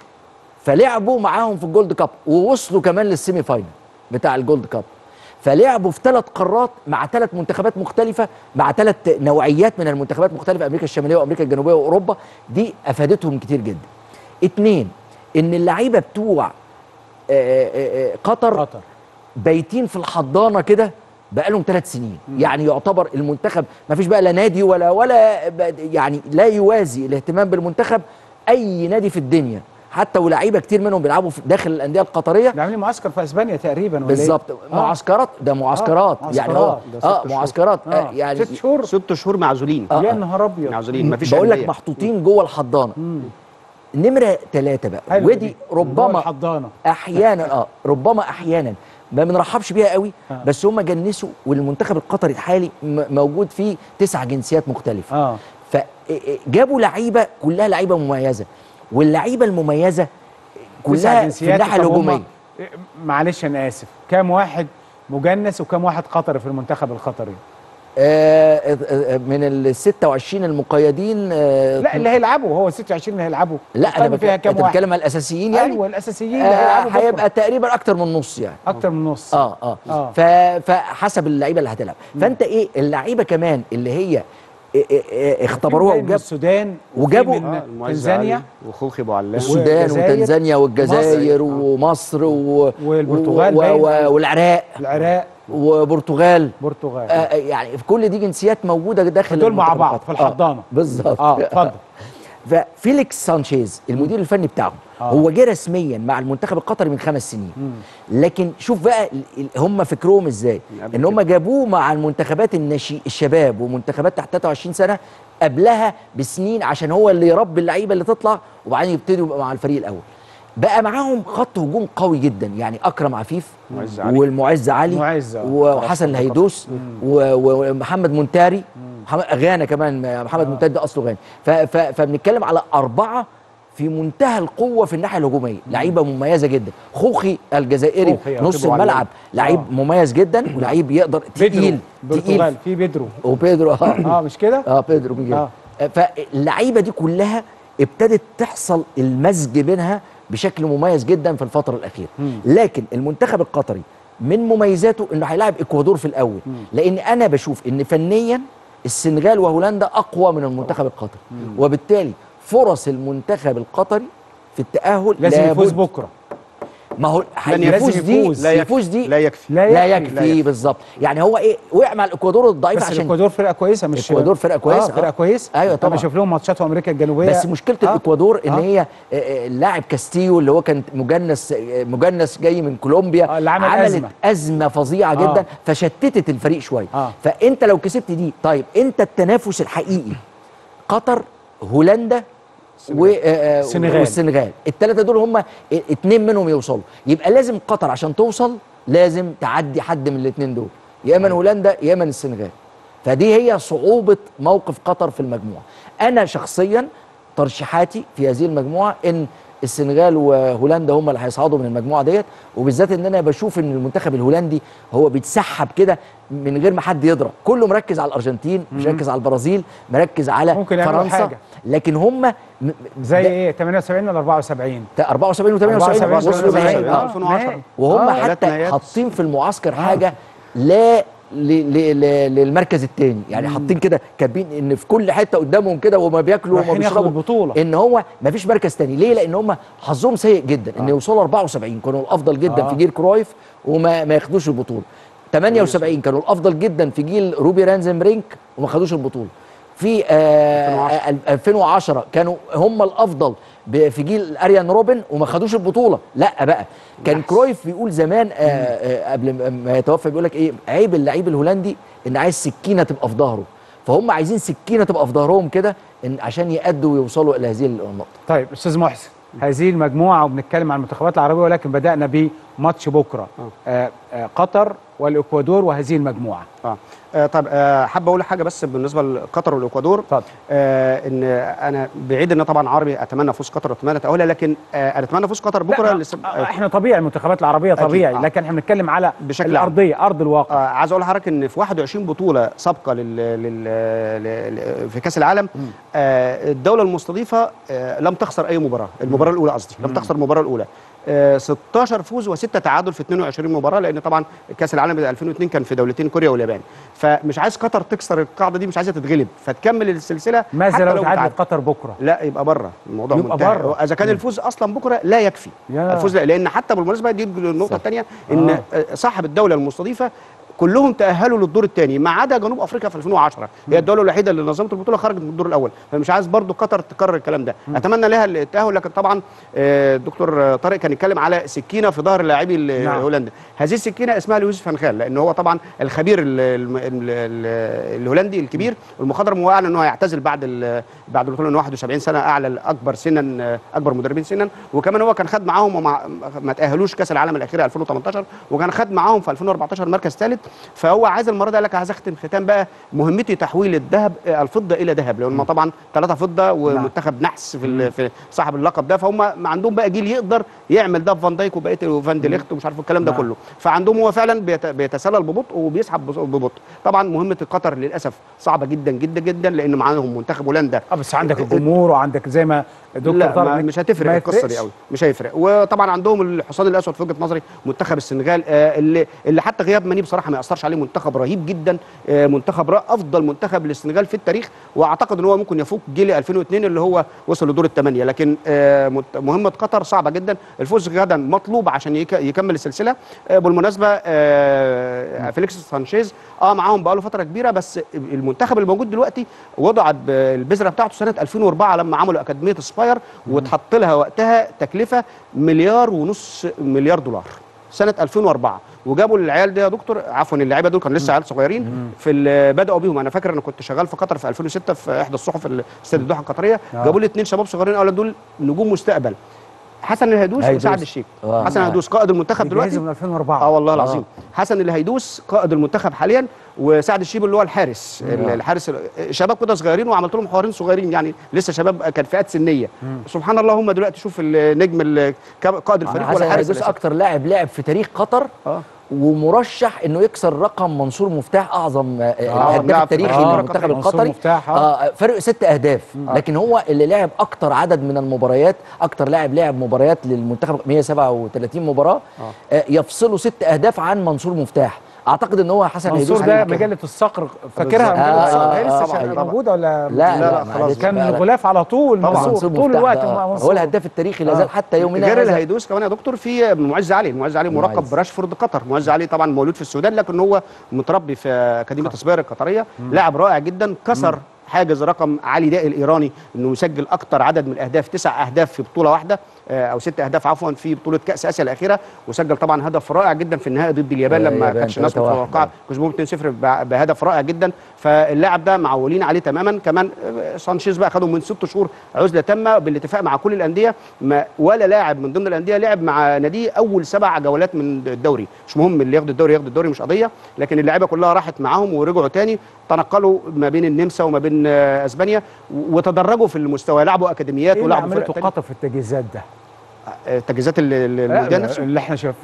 فلعبوا معاهم في الجولد كاب ووصلوا كمان للسيمي فاينل بتاع الجولد كاب فلعبوا في ثلاث قارات مع ثلاث منتخبات مختلفه مع ثلاث نوعيات من المنتخبات مختلفه امريكا الشماليه وامريكا الجنوبيه واوروبا دي افادتهم كتير جدا اتنين ان اللعيبه بتوع آه، آه، آه، قطر قطر بايتين في الحضانه كده بقالهم ثلاث سنين يعني يعتبر المنتخب ما فيش بقى لا نادي ولا ولا ب- يعني لا يوازي الاهتمام بالمنتخب اي نادي في الدنيا حتى ولاعيبه كتير منهم بيلعبوا في داخل الانديه القطريه ده عاملين معسكر في اسبانيا تقريبا ولا إيه؟ بالظبط آه. معسكرات ده معسكرات آه، يعني هو معسكرات. ده ست اه شهور. معسكرات آه آه. يعني ست شهور ست شهور معزولين آه. يا نهار ابيض معزولين مفيش بقول لك أندية. محطوطين جوه الحضانه مم. نمره ثلاثه بقى حلو ودي دي. جوه ربما الحضانه احيانا اه ربما احيانا ما بنرحبش بيها قوي آه. بس هم جنسوا والمنتخب القطري الحالي م- موجود فيه تسع جنسيات مختلفه اه فجابوا لعيبه كلها لعيبه مميزه واللعيبه المميزه تسع كلها في جنسيات. الناحيه طب هم- الهجوميه معلش انا اسف كام واحد مجنس وكام واحد قطري في المنتخب القطري آه، آه، من ال 26 المقيدين آه، لا اللي هيلعبوا هو 26 اللي هيلعبوا لا انا القائمة فيها بك- كام انت واحد بتتكلم على الاساسيين يعني ايوه الاساسيين اللي آه، هيلعبوا بكرة. هيبقى تقريبا اكتر من نص يعني اكتر من نص اه اه, آه. ف- فحسب اللعيبه اللي هتلعب فانت ايه اللعيبه كمان اللي هي إيه إيه إيه اختبروها في من وجاب السودان وفي وجابوا- من آه، المعز تنزانيا علي وخوخي ابو علام السودان والجزائر، وتنزانيا والجزائر مصر. ومصر و... والبرتغال و... باين. و... والعراق العراق وبرتغال برتغال آه يعني في كل دي جنسيات موجوده داخل دول مع المنتخب بعض القطري. في الحضانة. آه بالظبط اه اتفضل ففيليكس سانشيز المدير الفني بتاعهم آه. هو جه رسميا مع المنتخب القطري من خمس سنين لكن شوف بقى ال- ال- هم فكرهم ازاي من قبل ان هم جابوه مع المنتخبات الناشئ الشباب ومنتخبات تحت 23 سنه قبلها بسنين عشان هو اللي يربي اللعيبه اللي تطلع وبعدين يبتدوا يبقى مع الفريق الاول بقى معاهم خط هجوم قوي جدا يعني اكرم عفيف معز علي. والمعز علي معز، آه. وحسن الهيدوس و- ومحمد منتاري محمد غانا كمان محمد منتاري ده اصله غانا ف- ف- فبنتكلم على اربعه في منتهى القوه في الناحيه الهجوميه لعيبه مميزه جدا خوخي الجزائري خوخي، آه. نص أبو علام. الملعب لعيب آه. مميز جدا ولعيب يقدر بيدرو تقيل برتغال تقيل في بيدرو وبيدرو اه اه مش كده اه بيدرو ميجيل آه. آه. فاللعيبه دي كلها ابتدت تحصل المزج بينها بشكل مميز جدا في الفتره الاخيره لكن المنتخب القطري من مميزاته انه هيلاعب اكوادور في الاول لان انا بشوف ان فنيا السنغال وهولندا اقوى من المنتخب القطري وبالتالي فرص المنتخب القطري في التاهل لازم يفوز لابد- بكره ما هو لازم يفوز دي يفوز. لا يفوز يكفي دي لا يكفي لا لا يكفي. يكفي, لا يكفي. بالظبط يعني هو ايه وقع مع الاكوادور الضعيفه بس عشان الاكوادور فرقه كويسه مش الإكوادور فرقة كويسة، اه فرقه آه. كويسه أيوة انا طبعا. بشوف لهم ماتشات في امريكا الجنوبيه بس مشكله آه. الاكوادور ان آه. هي آه، آه، اللاعب كاستيو اللي هو كان مجنس آه، مجنس جاي من كولومبيا آه، اللي عمل عملت أزمة. ازمه فظيعه آه. جدا فشتتت الفريق شويه آه. فانت لو كسبت دي طيب انت التنافس الحقيقي قطر هولندا و- آه، آه، السنغال. والسنغال الثلاثه دول هم اتنين منهم يوصلوا يبقى لازم قطر عشان توصل لازم تعدي حد من الاثنين دول يا اما هولندا يا اما السنغال فدي هي صعوبه موقف قطر في المجموعه انا شخصيا ترشيحاتي في هذه المجموعه ان السنغال وهولندا هم اللي هيصعدوا من المجموعه ديت وبالذات ان انا بشوف ان المنتخب الهولندي هو بيتسحب كده من غير ما حد يضرب كله مركز على الارجنتين مش مركز على البرازيل مركز على ممكن يعملوا فرنسا حاجة. لكن هم م- م- زي ده- ايه 78 ولا 74 74 و 78 74 وصلوا نهائي. آه، 2010. نهائي. وهم آه. ثلاث حتى نهائيات. حاطين في المعسكر حاجه لا ل- ل- ل- للمركز الثاني يعني حاطين كده كاتبين ان في كل حته قدامهم كده وما بياكلوا وما رايحين ياخدوا بيشربوا البطولة. ان هو ما فيش مركز تاني ليه لان هم حظهم سيء جدا ان يوصلوا 74 كانوا الافضل جدا آه. في جيل كرويف وما ما ياخدوش البطوله 78 كانوا الافضل جدا في جيل روبي رانزنبرينك وما خدوش البطوله في آه 2010. 2010 كانوا هم الافضل ب- في جيل اريان روبن وما خدوش البطوله لا بقى كان كرويف بيقول زمان آه آه قبل ما- ما يتوفى بيقول لك ايه عيب اللعيب الهولندي ان عايز سكينه تبقى في ظهره فهم عايزين سكينه تبقى في ظهرهم كده إن عشان يأدوا ويوصلوا الى هذه النقطه طيب استاذ محسن هذه المجموعه وبنتكلم عن المنتخبات العربيه ولكن بدانا بماتش بكره آه آه قطر والاكوادور وهذه المجموعه اه آه، طب آه حابب اقول حاجه بس بالنسبه لقطر والاكوادور اتفضل. آه ان انا بعيد ان طبعا عربي اتمنى فوز قطر واتمنى تاهلها لكن آه انا اتمنى فوز قطر بكره لا، لسه- آه، احنا طبيعي المنتخبات العربيه أكيد، طبيعي آه. لكن احنا بنتكلم على بشكل الارضيه ارض الواقع آه عايز اقول لحضرتك ان في 21 بطوله سابقه لل... لل... لل... في كاس العالم آه الدوله المستضيفه آه لم تخسر اي مباراه المباراه الاولى قصدي لم تخسر المباراه الاولى آه 16 فوز وستة تعادل في 22 مباراه لان طبعا كاس العالم بتاع 2002 كان في دولتين كوريا واليابان فمش عايز قطر تكسر القاعده دي مش عايزه تتغلب فتكمل السلسله ماذا حتى لو تعادل تعادل. قطر بكره لا يبقى بره الموضوع يبقى منتهي بره. اذا كان الفوز اصلا بكره لا يكفي يا. الفوز لا لان حتى بالمناسبه دي النقطه صح. الثانيه ان آه. آه. صاحب الدوله المستضيفه كلهم تاهلوا للدور الثاني ما عدا جنوب افريقيا في 2010 هي الدوله الوحيده اللي نظمت البطوله خرجت من الدور الاول فمش عايز برضو قطر تكرر الكلام ده اتمنى لها التاهل لكن طبعا آه، الدكتور طارق كان يتكلم على سكينه في ظهر لاعبي ال- نعم. هولندا هذه السكينه اسمها لويس فان خال لان هو طبعا الخبير ال- ال- ال- ال- الهولندي الكبير والمخضرم هو اعلن ان هو هيعتزل بعد ال- بعد البطوله ان 71 سنه اعلى الاكبر سنا اكبر مدربين سنا وكمان هو كان خد معاهم ومع ما تاهلوش كاس العالم الاخيره 2018 وكان خد معاهم في 2014 مركز ثالث فهو عايز المره دي قال لك عايز اختم ختام بقى مهمتي تحويل الذهب آه، الفضه الى ذهب لان هم طبعا ثلاثه فضه ومنتخب نحس في ال- في صاحب اللقب ده فهم ما عندهم بقى جيل يقدر يعمل ده في فان دايك وبقيه وفان دي ليخت ومش عارف الكلام ده نعم. كله فعندهم هو فعلا بيت- بيتسلل ببطء وبيسحب بص- ببطء طبعا مهمه قطر للاسف صعبه جدا جدا جدا لان معاهم منتخب هولندا اه بس عندك الجمهور وعندك زي ما دكتور لا طارق ما نك- مش هتفرق ما القصه يفرقش. دي قوي مش هيفرق وطبعا عندهم الحصان الاسود في وجهه نظري منتخب السنغال آه، اللي اللي حتى غياب ماني بصراحه ما ياثرش عليه منتخب رهيب جدا آه، منتخب را- افضل منتخب للسنغال في التاريخ واعتقد ان هو ممكن يفوق جيل 2002 اللي هو وصل لدور الثمانيه لكن آه، مت- مهمه قطر صعبه جدا الفوز غدا مطلوب عشان يك- يكمل السلسله آه، بالمناسبه آه، فيليكس سانشيز اه معاهم بقاله فتره كبيره بس المنتخب الموجود دلوقتي وضعت ب- البذره بتاعته سنه 2004 لما عملوا اكاديميه سباير واتحط لها وقتها تكلفه مليار ونص مليار دولار سنه 2004 وجابوا العيال دي يا دكتور عفوا اللعيبه دول كانوا لسه عيال صغيرين في ال- بداوا بيهم انا فاكر انا كنت شغال في قطر في 2006 في احدى الصحف ال- استاد الدوحه القطريه آه. جابوا لي اثنين شباب صغيرين قالوا دول نجوم مستقبل حسن الهيدوس هيدوس. وسعد الشيخ آه. حسن الهيدوس قائد المنتخب دلوقتي بيجهزوا من 2004 اه والله آه. العظيم حسن الهيدوس قائد المنتخب حاليا وسعد الشيب اللي هو الحارس ال- الحارس ال- شباب كده صغيرين وعملت لهم حوارين صغيرين يعني لسه شباب كان فئات سنيه سبحان الله هم دلوقتي شوف النجم ال- كا- قائد الفريق حسن ولا حارس الهيدوس الأساسي. اكتر لاعب لعب في تاريخ قطر اه ومرشح انه يكسر رقم منصور مفتاح اعظم آه، أعظم الهداف لاعب في التاريخي القطر. للمنتخب منصور القطري مفتاح، آه. آه فرق ست اهداف لكن هو اللي لعب اكتر عدد من المباريات اكتر لاعب لعب مباريات للمنتخب 137 مباراه آه يفصلوا ست اهداف عن منصور مفتاح اعتقد ان هو حسن منصور الهيدوس ده عليه مجله الصقر فاكرها بالظبط. مجله آه، الصقر آه، هي آه، لسه طبعاً، شغالة طبعاً. موجوده ولا لا لا، لا, لا، خلاص. معلش كان بقى، لا. الغلاف على طول طبعا منصور منصور طول مفتاح الوقت ده، مع آه. منصور هو الهداف التاريخي لا زال حتى يومنا غير هذا الهيدوس كمان يا دكتور في معز علي معز علي مرقب معز. براشفورد قطر معز علي طبعا مولود في السودان لكن هو متربي في اكاديميه سباير القطريه لاعب رائع جدا كسر حاجز رقم علي داء الايراني انه يسجل اكتر عدد من الاهداف تسع اهداف في بطوله واحده آه، او ست اهداف عفوا في بطوله كاس اسيا الاخيره وسجل طبعا هدف رائع جدا في النهائي ضد اليابان آه، لما اليابان كانتش الناس 3-1. متوقعه كسبوهم 2-0 ب- بهدف رائع جدا فاللاعب ده معولين عليه تماما كمان آه، سانشيز بقى خدوا من ست شهور عزله تامه بالاتفاق مع كل الانديه ما ولا لاعب من ضمن الانديه لعب مع ناديه اول سبع جولات من الدوري مش مهم اللي ياخد الدوري ياخد الدوري مش قضيه لكن اللعيبه كلها راحت معاهم ورجعوا تاني تنقلوا ما بين النمسا وما بين آه، اسبانيا و- وتدرجوا في المستوى لعبوا اكاديميات ايه اللي ولعبوا فرق عملته تانية. قطر في التجهيزات ده؟ آه، تجهيزات ال- ال- لا، المونديال نفسه اللي احنا شايف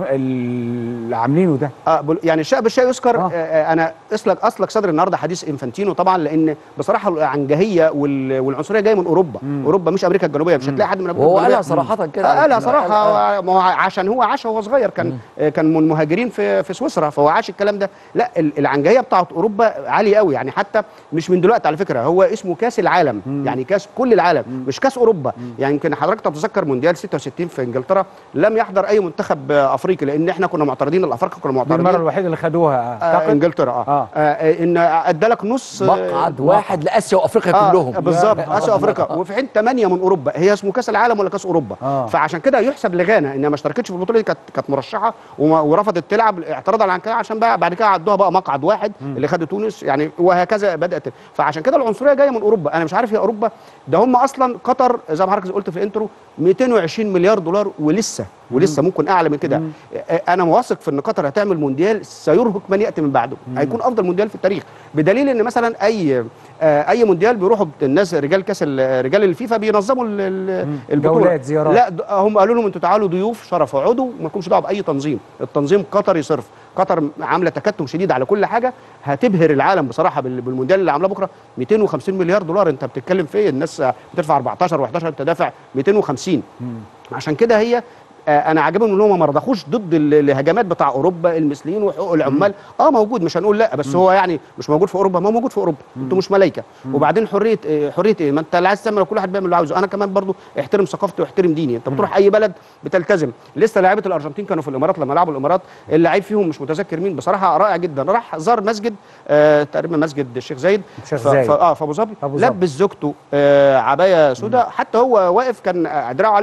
اللي عاملينه ده آه بل- يعني الشيء بالشيء يذكر آه. آه. آه انا اسلك اسلك صدر النهارده حديث انفانتينو طبعا لان بصراحه العنجهيه وال- والعنصريه جايه من اوروبا مم. اوروبا مش امريكا الجنوبيه مش هتلاقي حد من امريكا وهو الجنوبيه قالها صراحه كده آه قالها صراحه قال- آه. ما هو عشان هو عاش وهو صغير كان آه كان من المهاجرين في في سويسرا فهو عاش الكلام ده لا ال- العنجهيه بتاعت اوروبا عاليه قوي يعني حتى مش من دلوقتي على فكره هو اسمه كاس العالم مم. يعني كاس كل العالم مم. مش كاس اوروبا مم. يعني يمكن حضرتك تتذكر مونديال 66 في انجلترا لم يحضر اي منتخب آه، افريقي لان احنا كنا معترضين الافارقه كنا دي معترضين المره الوحيده اللي خدوها آه اعتقد انجلترا اه, آه. آه. آه ان ادالك نص آه، مقعد واحد لاسيا وافريقيا آه كلهم بالظبط اسيا افريقيا وفي حين ثمانيه من اوروبا هي اسمه كاس العالم ولا كاس اوروبا آه. فعشان كده يحسب لغانا انها ما اشتركتش في البطوله دي كانت كانت مرشحه وما- ورفضت تلعب اعتراضا عن كده عشان بقى بعد كده عدوها بقى مقعد واحد اللي خد تونس يعني وهكذا بدات فعشان كده العنصريه جايه من اوروبا انا مش عارف هي اوروبا ده هم اصلا قطر زي ما حضرتك قلت في الانترو 220 مليار دولار ولسه ولسه ممكن اعلى من كده آه، انا واثق في ان قطر هتعمل مونديال سيرهق من ياتي من بعده هيكون افضل مونديال في التاريخ بدليل ان مثلا اي آه، اي مونديال بيروحوا الناس رجال كاس ال- رجال الفيفا بينظموا ال- ال- البطوله جولات، زيارات. لا د- هم قالوا لهم انتوا تعالوا ضيوف شرف اقعدوا وما لكمش دعوه باي تنظيم التنظيم قطري صرف قطر عامله تكتم شديد على كل حاجه هتبهر العالم بصراحه بال- بالمونديال اللي عاملاه بكره 250 مليار دولار انت بتتكلم في إيه؟ الناس بتدفع 14 و11 انت دافع 250 عشان كده هي آه، انا عاجبهم ان هم ما رضخوش ضد ال- الهجمات بتاع اوروبا المثليين وحقوق العمال اه موجود مش هنقول لا بس هو يعني مش موجود في اوروبا ما هو موجود في اوروبا انتوا مش ملايكه وبعدين حريه إيه حريه ايه ما انت اللي عايز تعمل كل واحد بيعمل اللي عاوزه انا كمان برضو احترم ثقافتي واحترم ديني انت بتروح اي بلد بتلتزم لسه لعيبه الارجنتين كانوا في الامارات لما لعبوا الامارات اللعيب فيهم مش متذكر مين بصراحه رائع جدا راح زار مسجد آه تقريبا مسجد الشيخ زايد الشيخ ف- زايد. ف- اه في ابو ظبي أبو ظبي. لبس زوجته آه عبايه سوداء حتى هو واقف كان آه، دراعه عليه وشم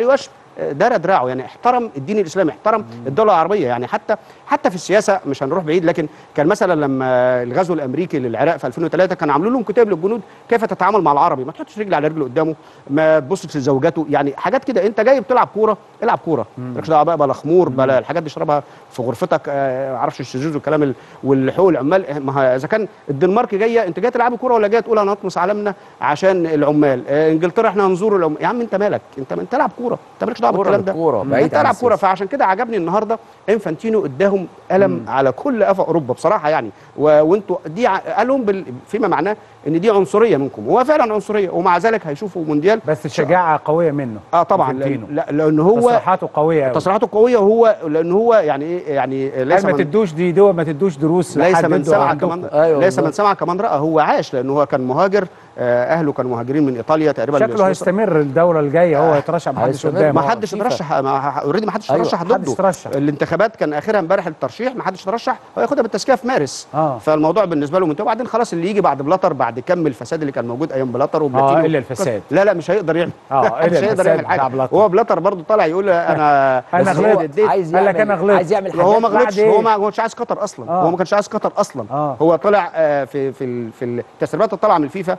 آه، دار دراعه يعني احترم الدين الاسلامي احترم الدوله العربيه يعني حتى حتى في السياسه مش هنروح بعيد لكن كان مثلا لما الغزو الامريكي للعراق في 2003 كان عاملين لهم كتاب للجنود كيف تتعامل مع العربي ما تحطش رجل على رجل قدامه ما تبصش لزوجاته يعني حاجات كده انت جاي بتلعب كوره العب كوره مالكش دعوه بقى بلا خمور بلا الحاجات دي اشربها في غرفتك آه، معرفش الشذوذ والكلام ال- والحقوق العمال آه، ما هو اذا كان الدنمارك جايه انت جاي تلعبي كوره ولا جاي تقول انا هطمس علمنا عشان العمال آه، انجلترا احنا هنزور العمال يا عم انت مالك انت انت العب كوره انت مالكش دعوه كورة بالكلام ده بالكورة، مم. بعيد انت عن العب كوره السياسة. فعشان كده عجبني النهارده انفانتينو اداهم قلم على كل افق اوروبا بصراحه يعني و... وانتوا دي ع- قالهم بال... فيما معناه ان دي عنصريه منكم هو فعلا عنصريه ومع ذلك هيشوفوا مونديال بس شجاعه قويه منه اه طبعا لأن, إنفانتينو. لا لان هو تصريحاته قويه قوي تصريحاته قويه وهو لان هو يعني ايه يعني ليس قال ما من تدوش دي دول ما تدوش دروس ليس لحد من انتوا سمع عندكم. كمان أيوة ليس بالظبط. من سمع كمان راى هو عاش لان هو كان مهاجر آه، اهله كانوا مهاجرين من ايطاليا تقريبا شكله لسويسرا. هيستمر الدوره الجايه هو يترشح ما حدش هيستمر. قدامه ما هو حدش فيفا. ترشح اوريدي ما حدش أيوة، ترشح محدش ضده ترشح. الانتخابات كان اخرها امبارح الترشيح ما حدش ترشح هو ياخدها بالتزكيه في مارس آه. فالموضوع بالنسبه له منتهي وبعدين خلاص اللي يجي بعد بلاتر بعد كم الفساد اللي كان موجود ايام بلاتر وبلاتينو إلا الفساد. لا لا مش هيقدر يعمل آه، إلا مش هيقدر الفساد يعمل بتاع حاجه بلاتر. هو بلاتر برضه طالع يقول انا أنا بس بس غلطت. هو اديت عايز قال لك يعمل أنا غلطت. عايز يعمل حاجات هو ما بعد غلطش إيه؟ هو ما هو مش عايز قطر اصلا آه. هو ما كانش عايز قطر اصلا آه. هو طلع آه، في في ال- في التسريبات الطالعه من الفيفا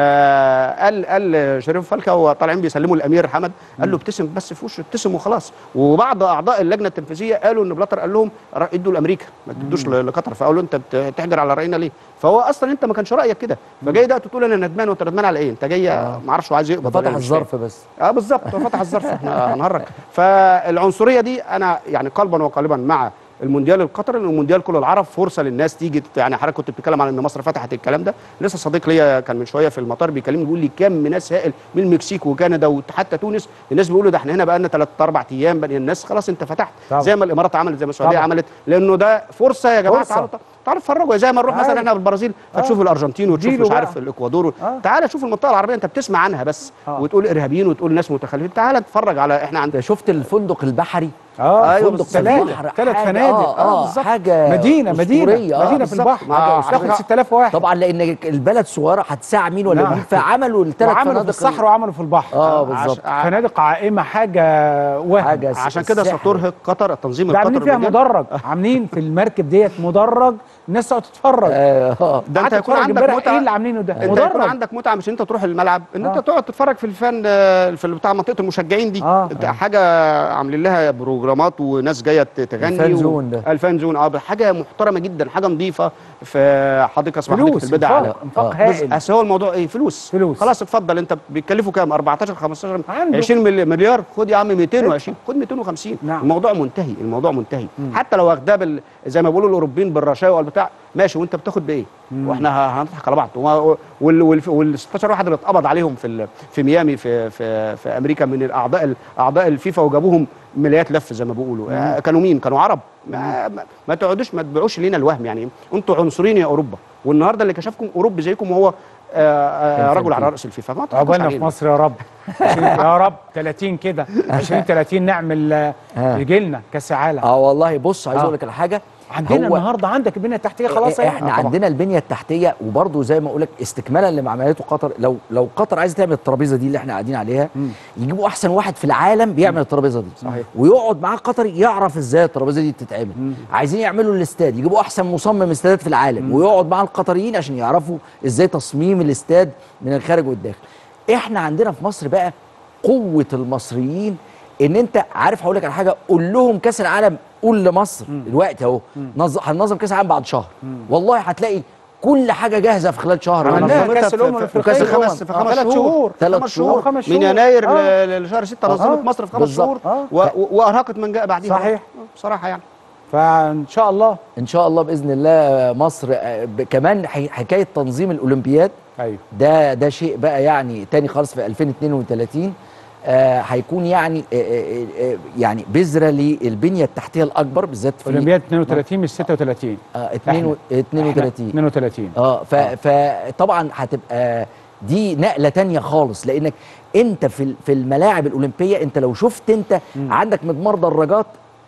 آه، قال قال شريف فالكا هو طالعين بيسلموا الامير حمد قال له ابتسم بس في وشه ابتسم وخلاص وبعض اعضاء اللجنه التنفيذيه قالوا ان بلاتر قال لهم ر- ادوا لامريكا ما تدوش ل- لقطر فقالوا له انت بت- بتحجر على راينا ليه فهو اصلا انت ما كانش رايك كده فجاي ده تقول انا ندمان وانت ندمان على ايه انت جاي ما اعرفش هو عايز يقبض ولا فتح إيه، مش فاهم. الظرف بس اه بالظبط هو فتح الظرف احنا هنهرج فالعنصريه دي انا يعني قلبا وقالبا مع المونديال القطري لان المونديال كل العرب فرصه للناس تيجي تت- يعني حضرتك كنت بتتكلم عن ان مصر فتحت الكلام ده لسه صديق ليا كان من شويه في المطار بيكلمني بيقول لي كم ناس هائل من المكسيك وكندا وحتى تونس الناس بيقولوا ده احنا هنا بقى لنا ثلاث اربع ايام بقى الناس خلاص انت فتحت طبعا. زي ما الامارات عملت زي ما السعوديه طبعا. عملت لانه ده فرصه يا جماعه فرصة. تعالوا تعالوا اتفرجوا زي ما نروح مثلا عادي. احنا بالبرازيل فتشوف الارجنتين وتشوف اديله مش بقى. عارف الاكوادور آه. تعالى شوف المنطقه العربيه انت بتسمع عنها بس آه. وتقول ارهابيين وتقول ناس متخلفين تعالى اتفرج على احنا عند انت شفت الفندق البحري اه أيوة فندق بالظبط. ثلاثة البحر ثلاث حاجة- فنادق آه، آه، بالظبط. حاجة مدينة مدينة أسطورية، آه، مدينة في بالظبط. البحر مع- تاخد حاجة- 6000 واحد طبعا لان البلد صغيره هتساع مين ولا نعم. مين فعملوا الثلاث وعملوا في فنادق الصحراء وعملوا في البحر اه عش- بالظبط ع- فنادق عائمة حاجة وهم حاجة س- عشان كده السحر. سترهق قطر التنظيم ده عاملين القطري فيها المونديال. مدرج عاملين في المركب ديت مدرج الناس تقعد تتفرج اه آه. ده انت قعدت هيكون أتفرج عندك امبارح متعه ايه اللي عاملينه ده انت هيكون مدرج عندك متعه مش انت تروح الملعب ان آه. انت تقعد تتفرج في الفن آه، في بتاع منطقه المشجعين دي آه. انت حاجه عاملين لها بروجرامات وناس جايه ت- تغني الفان و- زون ده. الفان زون اه حاجه محترمه جدا حاجه نظيفه في حديقه اسمها حديقه فلوس البدع انفاق على- انفاق آه. بس هائل اصل هو الموضوع ايه فلوس فلوس. خلاص اتفضل انت بيتكلفوا كام 14 15 عنده. 20 ملي- مليار خد يا عم 220 خد 250 نعم. الموضوع منتهي الموضوع منتهي حتى لو واخداه بال... زي ما بيقولوا الاوروبيين بالرشاوى والبتاع ماشي وانت بتاخد بايه واحنا ه- هنضحك على بعض و- وال وال وال 16 واحد اللي اتقبض عليهم في ال... في ميامي في في في امريكا من الاعضاء ال- اعضاء الفيفا وجابوهم ملايات لف زي ما بيقولوا آه، كانوا مين كانوا عرب ما, ما, ما تقعدوش ما تبيعوش لينا الوهم يعني انتوا عنصريين يا اوروبا والنهارده اللي كشفكم اوروبي زيكم وهو آه، آه، رجل إنفانتينو. على راس الفيفا ما تضحكوش عقبالنا في علينا. مصر يا رب عشرين- يا رب 30 كده 20 30 نعمل آه، آه. يجي لنا كاس عالم اه والله بص عايز آه. اقول لك على حاجه عندنا هو- النهارده عندك البنيه التحتيه خلاص اهي. احنا آه، طبعاً. عندنا البنيه التحتيه وبرضه زي ما اقول لك استكمالا لما عملته قطر لو لو قطر عايزه تعمل الترابيزه دي اللي احنا قاعدين عليها يجيبوا احسن واحد في العالم بيعمل الترابيزه دي صحيح. ويقعد معاه قطري يعرف ازاي الترابيزه دي بتتعمل عايزين يعملوا الاستاد يجيبوا احسن مصمم استادات في العالم ويقعد مع القطريين عشان يعرفوا ازاي تصميم الاستاد من الخارج والداخل احنا عندنا في مصر بقى قوه المصريين ان انت عارف هقول لك على حاجه قول لهم كاس العالم قول لمصر دلوقتي اهو نظ- هننظم كاس العالم بعد شهر والله هتلاقي كل حاجه جاهزه في خلال شهر ولا عملناها حاجة. نظمتها كأس في- الأمم في- في الأفريقية. خمس خمس في آه، خمس ثلاث شهور شهور. ثلاث خمس شهور. شهور خمس من شهور. يناير آه. ل- لشهر 6 آه. نظمت مصر في خمس بالظبط. شهور آه. و- و- وارهقت من جاء بعدها صحيح. آه، بصراحه يعني فان شاء الله ان شاء الله باذن الله مصر آه، ب- كمان حي- حكايه تنظيم الاولمبياد ايوه ده ده شيء بقى يعني تاني خالص في 2032 آه، هيكون يعني آه، آه، آه، يعني بذره للبنيه التحتيه الاكبر بالذات في اولمبياد 32 مش 36 آه، اتنين و- إحنا 32 32 اه ف- فطبعا هتبقى دي نقله تانية خالص لانك انت في ال- في الملاعب الاولمبيه انت لو شفت انت عندك مضمار دراجات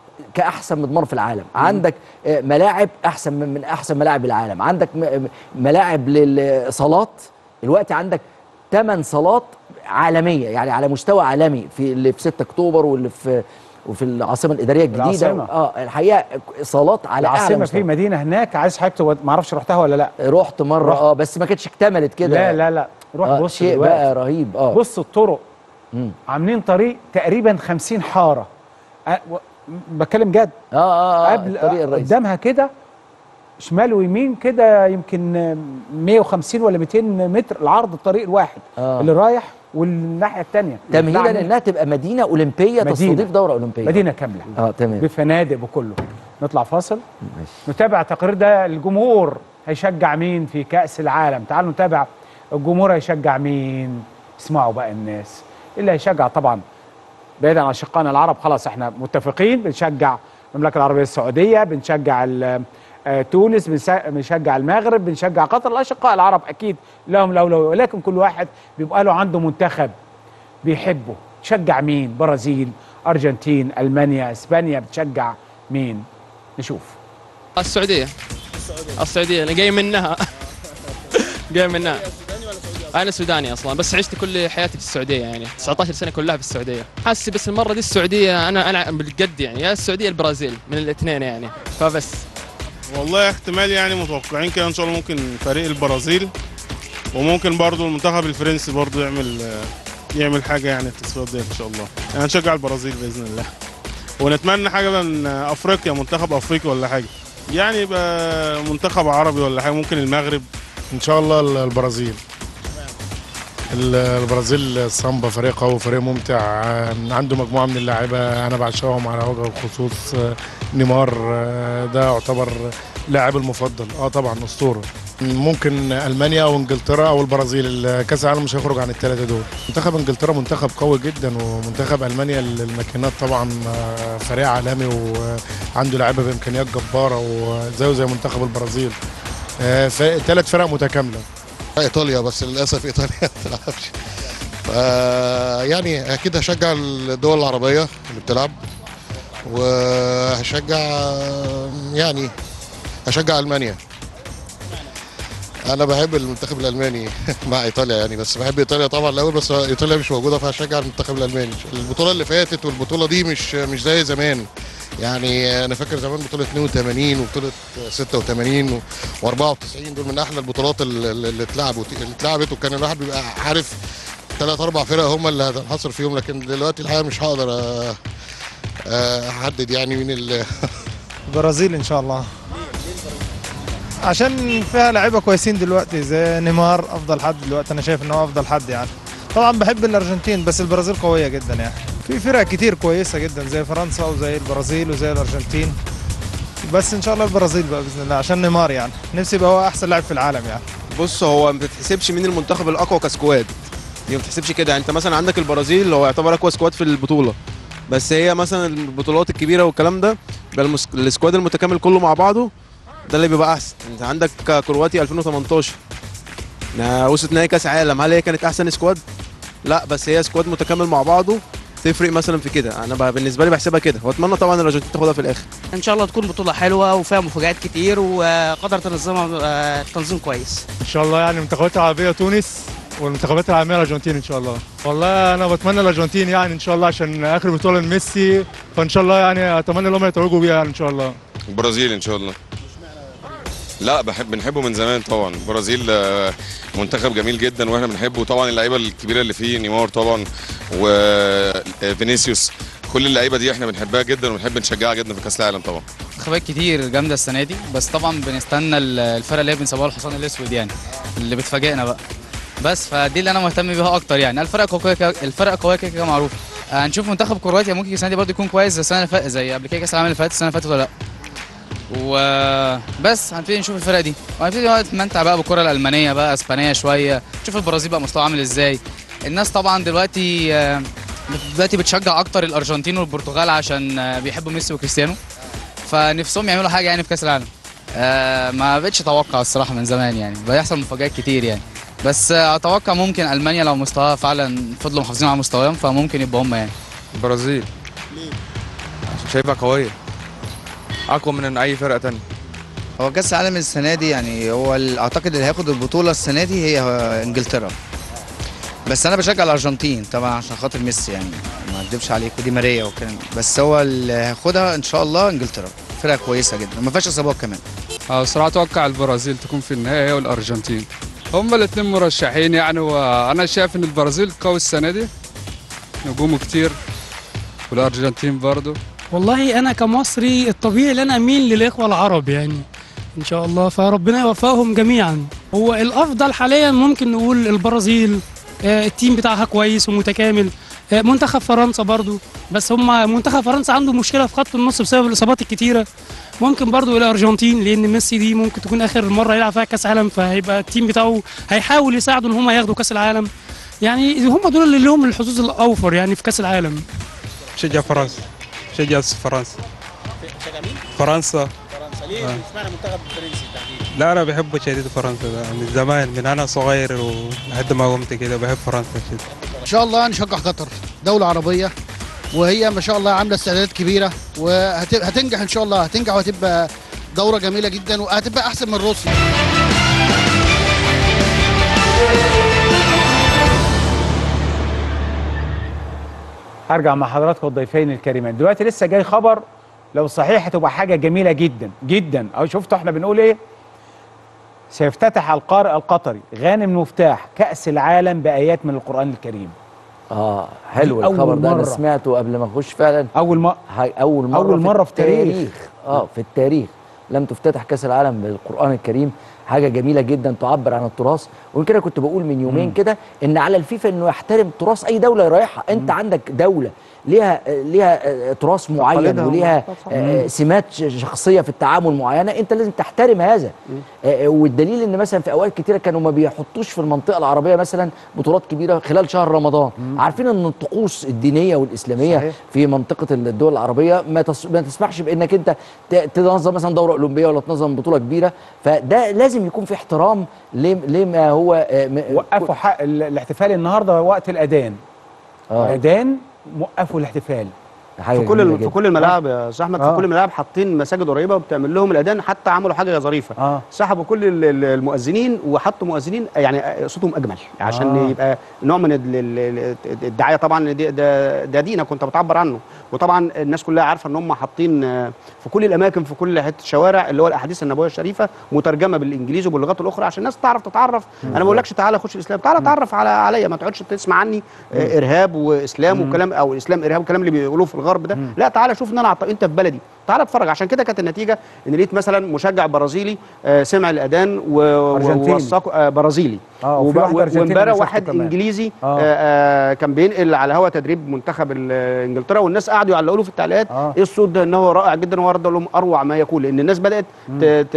كاحسن مضمار في العالم عندك آه، ملاعب احسن من من احسن ملاعب العالم عندك م- م- ملاعب للصالات الوقت عندك 8 صالات عالميه يعني على مستوى عالمي في اللي في 6 اكتوبر واللي في وفي العاصمه الاداريه الجديده العاصمة. اه الحقيقه صالات على اعلى العاصمه في مستوى مدينه هناك عايز حضرتك تو- ما اعرفش رحتها ولا لا رحت مره رحت. اه بس ما كانتش اكتملت كده لا لا لا روح آه بص شيء دلوقتي. بقى رهيب اه بص الطرق مم. عاملين طريق تقريبا 50 حاره أه و- بتكلم جد اه اه, آه قبل الطريق الرئيسي قدامها كده شمال ويمين كده يمكن 150 ولا 200 متر العرض الطريق الواحد آه. اللي رايح والناحيه الثانيه تمهيدا انها تبقى مدينه اولمبيه مدينة. تستضيف دوره اولمبيه مدينه كامله اه تمام بفنادق بكله نطلع فاصل ماشي نتابع التقرير ده الجمهور هيشجع مين في كأس العالم تعالوا نتابع الجمهور هيشجع مين اسمعوا بقى الناس اللي هيشجع طبعا بعيدا عن اشقائنا العرب خلاص احنا متفقين بنشجع المملكه العربيه السعوديه بنشجع ال- آه، تونس بنس- بنشجع المغرب بنشجع قطر الاشقاء العرب اكيد لهم الاولويه ولكن كل واحد بيبقى له عنده منتخب بيحبه تشجع مين برازيل ارجنتين المانيا اسبانيا بتشجع مين نشوف السعودية السعودية أنا جاي منها جاي منها أنا سوداني أصلا بس عشت كل حياتي في السعودية يعني 19 سنة كلها في السعودية حاسس بس المرة دي السعودية أنا أنا بالجد يعني يا السعودية البرازيل من الاثنين يعني فبس والله احتمال يعني متوقعين كده ان شاء الله ممكن فريق البرازيل وممكن برضو المنتخب الفرنسي برضو يعمل يعمل حاجه يعني في التصفيات دي ان شاء الله يعني هنشجع البرازيل باذن الله ونتمنى حاجه من افريقيا منتخب افريقي ولا حاجه يعني يبقى منتخب عربي ولا حاجه ممكن المغرب ان شاء الله ال- البرازيل ال- البرازيل السامبا فريق قوي فريق ممتع آه، عنده مجموعه من اللاعيبه انا بعشقهم على وجه الخصوص آه، نيمار آه، ده يعتبر لاعب المفضل اه طبعا اسطوره ممكن المانيا او انجلترا او البرازيل ال- كاس العالم مش هيخرج عن الثلاثه دول منتخب انجلترا منتخب قوي جدا ومنتخب المانيا ال- الماكينات طبعا آه، فريق عالمي وعنده لعيبه بامكانيات جباره وزيه زي منتخب البرازيل ثلاث فرق متكامله ايطاليا بس للاسف ايطاليا ما بتلعبش ف يعني اكيد هشجع الدول العربيه اللي بتلعب وهشجع يعني هشجع المانيا انا بحب المنتخب الالماني مع ايطاليا يعني بس بحب ايطاليا طبعا الاول بس ايطاليا مش موجوده فهشجع المنتخب الالماني البطوله اللي فاتت والبطوله دي مش مش زي زمان يعني انا فاكر زمان بطوله 82 وبطوله 86 و94 دول من احلى البطولات اللي اللي اتلعبوا اللي اتلعبت وكان الواحد بيبقى عارف ثلاث اربع فرق هم اللي هتنحصر فيهم لكن دلوقتي الحقيقه مش هقدر أ- أ- احدد يعني مين اللي البرازيل ان شاء الله عشان فيها لعيبه كويسين دلوقتي زي نيمار افضل حد دلوقتي انا شايف ان هو افضل حد يعني طبعا بحب الارجنتين بس البرازيل قويه جدا يعني في فرق كتير كويسه جدا زي فرنسا وزي البرازيل وزي الارجنتين بس ان شاء الله البرازيل بقى باذن الله عشان نيمار يعني نفسي يبقى هو احسن لاعب في العالم يعني بص هو ما بتتحسبش مين المنتخب الاقوى كسكواد دي ما بتتحسبش كده يعني انت مثلا عندك البرازيل اللي هو يعتبر اقوى سكواد في البطوله بس هي مثلا البطولات الكبيره والكلام ده بيبقى المس... السكواد المتكامل كله مع بعضه ده اللي بيبقى احسن انت عندك كرواتيا 2018 إنها وصلت نهائي كاس عالم هل هي كانت احسن سكواد لا بس هي سكواد متكامل مع بعضه تفرق مثلا في كده انا بقى بالنسبه لي بحسبها كده واتمنى طبعا الارجنتين تاخدها في الاخر ان شاء الله تكون بطوله حلوه وفيها مفاجآت كتير وقدر تنظمها آه، تنظيم كويس ان شاء الله يعني المنتخبات العربيه تونس والمنتخبات العالميه الارجنتين ان شاء الله والله انا بتمنى الارجنتين يعني ان شاء الله عشان اخر بطوله لميسي فان شاء الله يعني اتمنى ان هم يتوجوا بيها يعني ان شاء الله البرازيل ان شاء الله لا بحب بنحبه من زمان طبعا البرازيل آه، منتخب جميل جدا واحنا بنحبه طبعا اللعيبه الكبيره اللي فيه نيمار طبعا وفينيسيوس كل اللعيبه دي احنا بنحبها جدا وبنحب نشجعها جدا في كاس العالم طبعا منتخبات كتير جامده السنه دي بس طبعا بنستنى ال- الفرقه اللي هي بنسموها الحصان الاسود يعني اللي بتفاجئنا بقى بس فدي اللي انا مهتم بيها اكتر يعني الفرق قويه كده- الفرق قويه كده كده معروفه آه، هنشوف منتخب كرواتيا ممكن السنه دي برضه يكون كويس زي السنه اللي فاتت زي قبل كده كاس العالم اللي فات السنه اللي فاتت ولا لا وبس هنبتدي نشوف الفرق دي وهنبتدي بقى نتمتع بقى بالكره الالمانيه بقى اسبانيه شويه نشوف البرازيل بقى مستوى عامل ازاي الناس طبعا دلوقتي آه، دلوقتي بتشجع اكتر الارجنتين والبرتغال عشان آه، بيحبوا ميسي وكريستيانو فنفسهم يعملوا حاجه يعني في كاس العالم آه ما بقتش اتوقع الصراحه من زمان يعني بيحصل مفاجآت كتير يعني بس آه اتوقع ممكن المانيا لو مستواها فعلا فضلوا محافظين على مستواهم فممكن يبقى هم يعني البرازيل عشان شايفها قويه اقوى من اي فرقه تانية هو كاس العالم السنه دي يعني هو ال- اعتقد اللي هياخد البطوله السنه دي هي انجلترا بس انا بشجع الارجنتين طبعا عشان خاطر ميسي يعني ما اكدبش عليك ودي ماريا والكلام بس هو اللي هياخدها ان شاء الله انجلترا فرقه كويسه جدا وما فيهاش اصابات كمان اه صراحة اتوقع البرازيل تكون في النهائي والارجنتين هما الاثنين مرشحين يعني وانا شايف ان البرازيل قوي السنة دي نجومه كتير والارجنتين برضه والله انا كمصري الطبيعي ان انا اميل للاخوه العرب يعني ان شاء الله فربنا يوفقهم جميعا هو الافضل حاليا ممكن نقول البرازيل آه، التيم بتاعها كويس ومتكامل آه، منتخب فرنسا برضو بس هم منتخب فرنسا عنده مشكله في خط النص بسبب الاصابات الكتيره ممكن برضو الارجنتين لان ميسي دي ممكن تكون اخر مره يلعب فيها كاس عالم فهيبقى التيم بتاعه هيحاول يساعده ان هم ياخدوا كاس العالم يعني هم دول اللي لهم الحظوظ الاوفر يعني في كاس العالم شجع فرنسا شجع فرنسا فرنسا فرنسا ليه؟ آه. اشمعنى المنتخب الفرنسي تحديدا؟ لا انا بحب شديد فرنسا ده من زمان من انا صغير ولحد ما قمت كده بحب فرنسا شديد ان شاء الله نشجع قطر دولة عربية وهي ما شاء الله عاملة استعدادات كبيرة وهتنجح ان شاء الله هتنجح وهتبقى دورة جميلة جدا وهتبقى احسن من روسيا هرجع مع حضراتكم الضيفين الكريمين دلوقتي لسه جاي خبر لو صحيح هتبقى حاجه جميله جدا جدا او شفتوا احنا بنقول ايه سيفتتح القارئ القطري غانم مفتاح كاس العالم بايات من القران الكريم اه حلو دي أول الخبر ده انا مرة. سمعته قبل ما اخش فعلا اول ما اول مره أول مرة في التاريخ. اه في التاريخ لم تفتتح كاس العالم بالقران الكريم حاجه جميله جدا تعبر عن التراث ويمكن كده كنت بقول من يومين كده ان على الفيفا انه يحترم تراث اي دوله رايحها انت عندك دوله ليها ليها آه، تراث معين تقاليدها وليها ومعتقداتها. آه، سمات ش- شخصيه في التعامل معينه انت لازم تحترم هذا آه، والدليل ان مثلا في اوقات كتيره كانوا ما بيحطوش في المنطقه العربيه مثلا بطولات كبيره خلال شهر رمضان عارفين ان الطقوس الدينيه والاسلاميه صحيح. في منطقه الدول العربيه ما, تس... ما تسمحش بانك انت ت... تنظم مثلا دوره اولمبيه ولا تنظم بطوله كبيره فده لازم يكون في احترام ل... لما هو آه، م... وقفوا حق ال- الاحتفال النهارده وقت الاذان آه. الاذان موقفوا الاحتفال حاجة في كل جميلة ال- في جدا. كل الملاعب يا استاذ احمد آه. في كل الملاعب حاطين مساجد قريبه وبتعمل لهم الاذان حتى عملوا حاجه ظريفه آه. سحبوا كل ال- ال- المؤذنين وحطوا مؤذنين يعني صوتهم اجمل عشان آه. يبقى نوع من ال- ال- ال- الدعايه طبعا دي- ده ده دينك كنت بتعبر عنه وطبعا الناس كلها عارفه ان هم حاطين آه، في كل الاماكن في كل حته شوارع اللي هو الاحاديث النبويه الشريفه مترجمه بالانجليزي وباللغات الاخرى عشان الناس تعرف تتعرف انا ما بقولكش تعالى خش الاسلام تعالى اتعرف على عليا ما تقعدش تسمع عني آه، ارهاب واسلام وكلام او اسلام ارهاب والكلام اللي بيقولوه في الغرب ده لا تعالى شوف ان انا عط- انت في بلدي تعالى اتفرج عشان كده كانت النتيجه ان لقيت مثلا مشجع برازيلي آه، سمع الاذان و- و- أرجنتيني. ووثقه آه، برازيلي آه، وفي وب- واحد و- أرجنتيني وامبارح مسكته واحد كمان. انجليزي آه. آه. آه كان بينقل على هوا تدريب منتخب ال- انجلترا والناس قعدوا يعلقوا له في التعليقات آه. ايه الصوت ده ان هو رائع جدا وورد لهم اروع ما يكون لان الناس بدات ت... ت...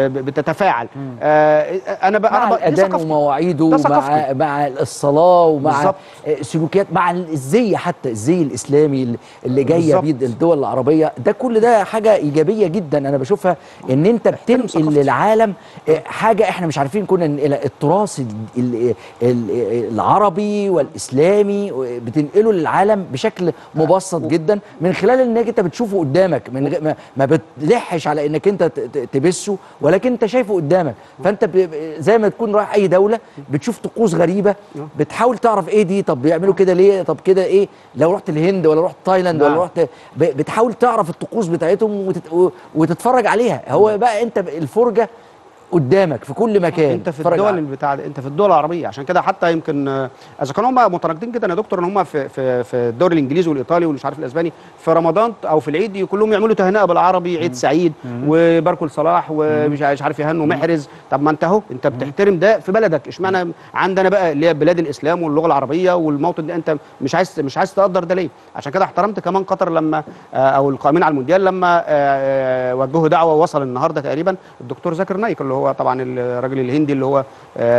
بتتفاعل آه انا بقى مع انا بقى دي الاذان ثقافتي. ومواعيده ده مع ثقافتي. مع الصلاه ومع بالظبط. آه، سلوكيات مع الزي حتى الزي الاسلامي اللي- اللي جايه بالظبط. بيه الدول العربيه ده كل ده حاجه ايجابيه جدا انا بشوفها ان انت بتنقل ثقافتي. للعالم آه، حاجه احنا مش عارفين كنا ننقلها التراث ال- ال- ال- العربي والاسلامي بتنقله للعالم بشكل مبسط جدا من خلال انك انت بتشوفه قدامك من غ- ما- ما بتلحش على انك انت ت- ت- تبثه ولكن انت شايفه قدامك فانت ب- ب- زي ما تكون رايح اي دوله بتشوف طقوس غريبه بتحاول تعرف ايه دي طب بيعملوا كده ليه طب كده ايه لو رحت الهند ولا رحت تايلاند ولا نعم. رحت ب- بتحاول تعرف الطقوس بتاعتهم وتت- و- وتتفرج عليها هو بقى انت ب- الفرجه قدامك في كل مكان انت في تتفرج الدول على- اللي بتاع انت في الدول العربيه عشان كده حتى يمكن آه، اذا كانوا هم متناقضين جدا يا دكتور ان هم في في في الدوري الانجليزي والايطالي والمش عارف الاسباني في رمضان او في العيد كلهم يعملوا تهنئه بالعربي عيد سعيد وباركوا لصلاح ومش مش عارف يهنوا محرز طب ما انت اهو انت بتحترم ده في بلدك اشمعنى عندنا بقى اللي هي بلاد الاسلام واللغه العربيه والموطن ده انت مش عايز مش عايز تقدر ده ليه عشان كده احترمت كمان قطر لما آه، او القائمين على المونديال لما آه، آه، وجهوا دعوه وصل النهارده تقريبا الدكتور زاكر نايك اللي هو طبعا الراجل الهندي اللي هو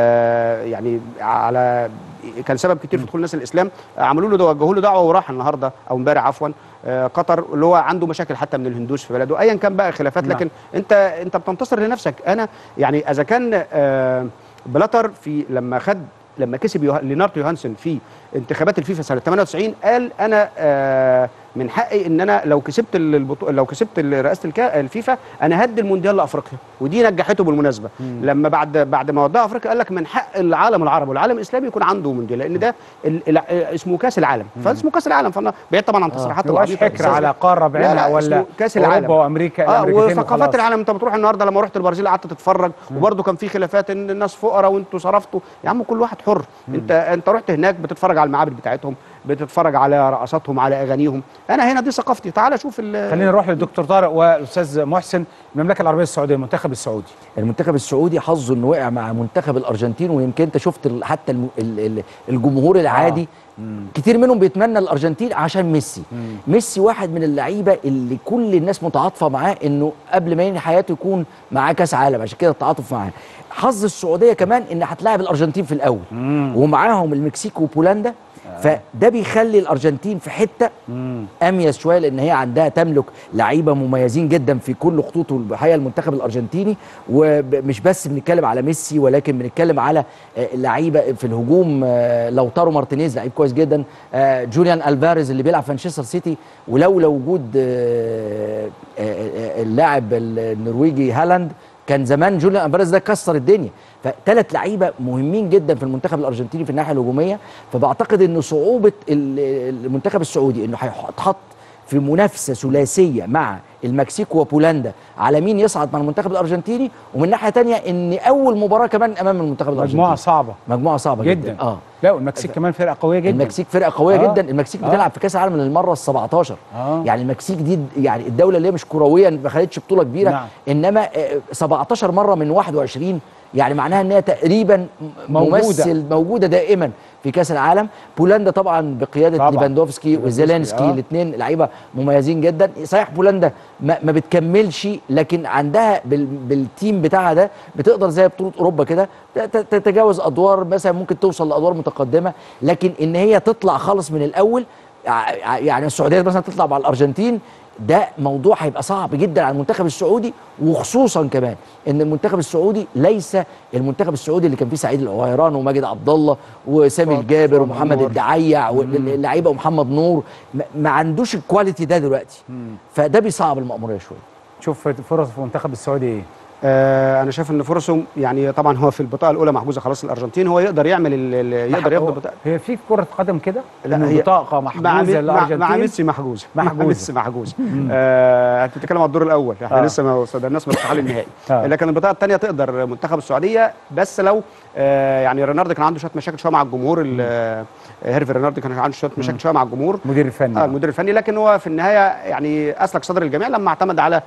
آه، يعني على كان سبب كتير في دخول الناس الاسلام آه، عملوا له ده وجهوا له دعوه وراح النهارده او امبارح عفوا آه، قطر اللي هو عنده مشاكل حتى من الهندوس في بلده ايا كان بقى خلافات نعم. لكن انت انت بتنتصر لنفسك انا يعني اذا كان آه، بلاتر في لما خد لما كسب يوه... لينارتو يوهانسن في انتخابات الفيفا سنه 98 قال انا آه من حقي ان انا لو كسبت البطو... لو كسبت ال- رئاسه الكا... الفيفا انا هدي المونديال لافريقيا ودي نجحته بالمناسبه مم. لما بعد بعد ما وداها افريقيا قال لك من حق العالم العربي والعالم الاسلامي يكون عنده مونديال لان ده ال... ال... اسمه كاس العالم فاسمه كاس العالم فانا بعيد طبعا عن تصريحات ما هوش العبيطة. حكر على قارة بعينها لا لا ولا اسمه كاس أوروبا العالم وأمريكا- اه الأمريكتين وثقافات وخلاص. العالم انت بتروح النهارده لما رحت البرازيل قعدت تتفرج وبرده كان في خلافات ان الناس فقراء وانتوا صرفتوا يا عم كل واحد حر انت انت رحت هناك بتتفرج على المعابد بتاعتهم بتتفرج على رقصاتهم على اغانيهم انا هنا دي ثقافتي تعال شوف ال- خلينا نروح للدكتور طارق والاستاذ محسن المملكه العربيه السعوديه المنتخب السعودي المنتخب السعودي حظه انه وقع مع منتخب الارجنتين ويمكن انت شفت ال- حتى الم- ال- ال- الجمهور العادي كتير منهم بيتمنى الارجنتين عشان ميسي ميسي واحد من اللعيبه اللي كل الناس متعاطفه معاه انه قبل ما ينهي حياته يكون معاه كاس عالم عشان كده التعاطف معاه حظ السعوديه كمان ان هتلاعب الارجنتين في الاول ومعاهم المكسيك وبولندا فده بيخلي الارجنتين في حته اميز شويه لان هي عندها تملك لعيبه مميزين جدا في كل خطوط الحقيقه المنتخب الارجنتيني ومش بس بنتكلم على ميسي ولكن بنتكلم على آه، لعيبه في الهجوم آه، لوتارو مارتينيز لعيب كويس جدا آه، جوليان الفاريز اللي بيلعب في مانشستر سيتي ولولا وجود آه، آه، آه، اللاعب النرويجي هالاند كان زمان جوليان الفاريز ده كسر الدنيا فثلاث لعيبه مهمين جدا في المنتخب الارجنتيني في الناحيه الهجوميه فبعتقد ان صعوبه ال- المنتخب السعودي انه هيتحط في منافسه ثلاثيه مع المكسيك وبولندا على مين يصعد مع المنتخب الارجنتيني ومن ناحيه تانية ان اول مباراه كمان امام المنتخب الارجنتيني مجموعه صعبه مجموعه صعبه جدا, جدا اه لا والمكسيك كمان فرقه قويه جدا المكسيك فرقه قويه آه. آه. جدا المكسيك آه. بتلعب في كاس العالم للمره ال 17 آه. يعني المكسيك دي يعني الدوله اللي هي مش كرويا ما خدتش بطوله كبيره نعم. انما آه، 17 مره من 21 يعني معناها ان هي تقريبا م- موجودة. ممثل موجوده دائما في كاس العالم بولندا طبعا بقياده طبعاً. ليفاندوفسكي ليفاندوفسكي، وزيلينسكي آه. الاثنين لعيبه مميزين جدا صحيح بولندا ما, ما بتكملش لكن عندها بال بالتيم بتاعها ده بتقدر زي بطوله اوروبا كده ت- ت- تتجاوز ادوار مثلا ممكن توصل لادوار متقدمه لكن ان هي تطلع خالص من الاول ع- يعني السعوديه مثلا تطلع مع الارجنتين ده موضوع هيبقى صعب جدا على المنتخب السعودي وخصوصا كمان ان المنتخب السعودي ليس المنتخب السعودي اللي كان فيه سعيد العويران وماجد عبد الله وسامي فؤاد- الجابر فؤاد ومحمد نور. الدعيع واللعيبه ومحمد نور ما- ما عندوش الكواليتي ده دلوقتي فده بيصعب المأموريه شويه شوف فرص في المنتخب السعودي ايه آه انا شايف ان فرصه يعني طبعا هو في البطاقه الاولى محجوزه خلاص الارجنتين هو يقدر يعمل ال- ال- يقدر ياخد البطاقه هي في كره قدم كده لا إنه هي بطاقه مع, محجوزه مي- مع, للارجنتين مع ميسي محجوزه مع محجوزة. ميسي محجوزه آه انت بتتكلم على الدور الاول احنا آه. آه. لسه ما وصلناش مرحله النهائي آه. لكن البطاقه الثانيه تقدر منتخب السعوديه بس لو آه يعني ريناردو كان عنده شويه مشاكل شويه مع الجمهور ال- آه، هيرفي ريناردو كان عنده شويه مشاكل شويه مع الجمهور المدير الفني آه المدير الفني لكن هو في النهايه يعني اسلك صدر الجميع لما اعتمد على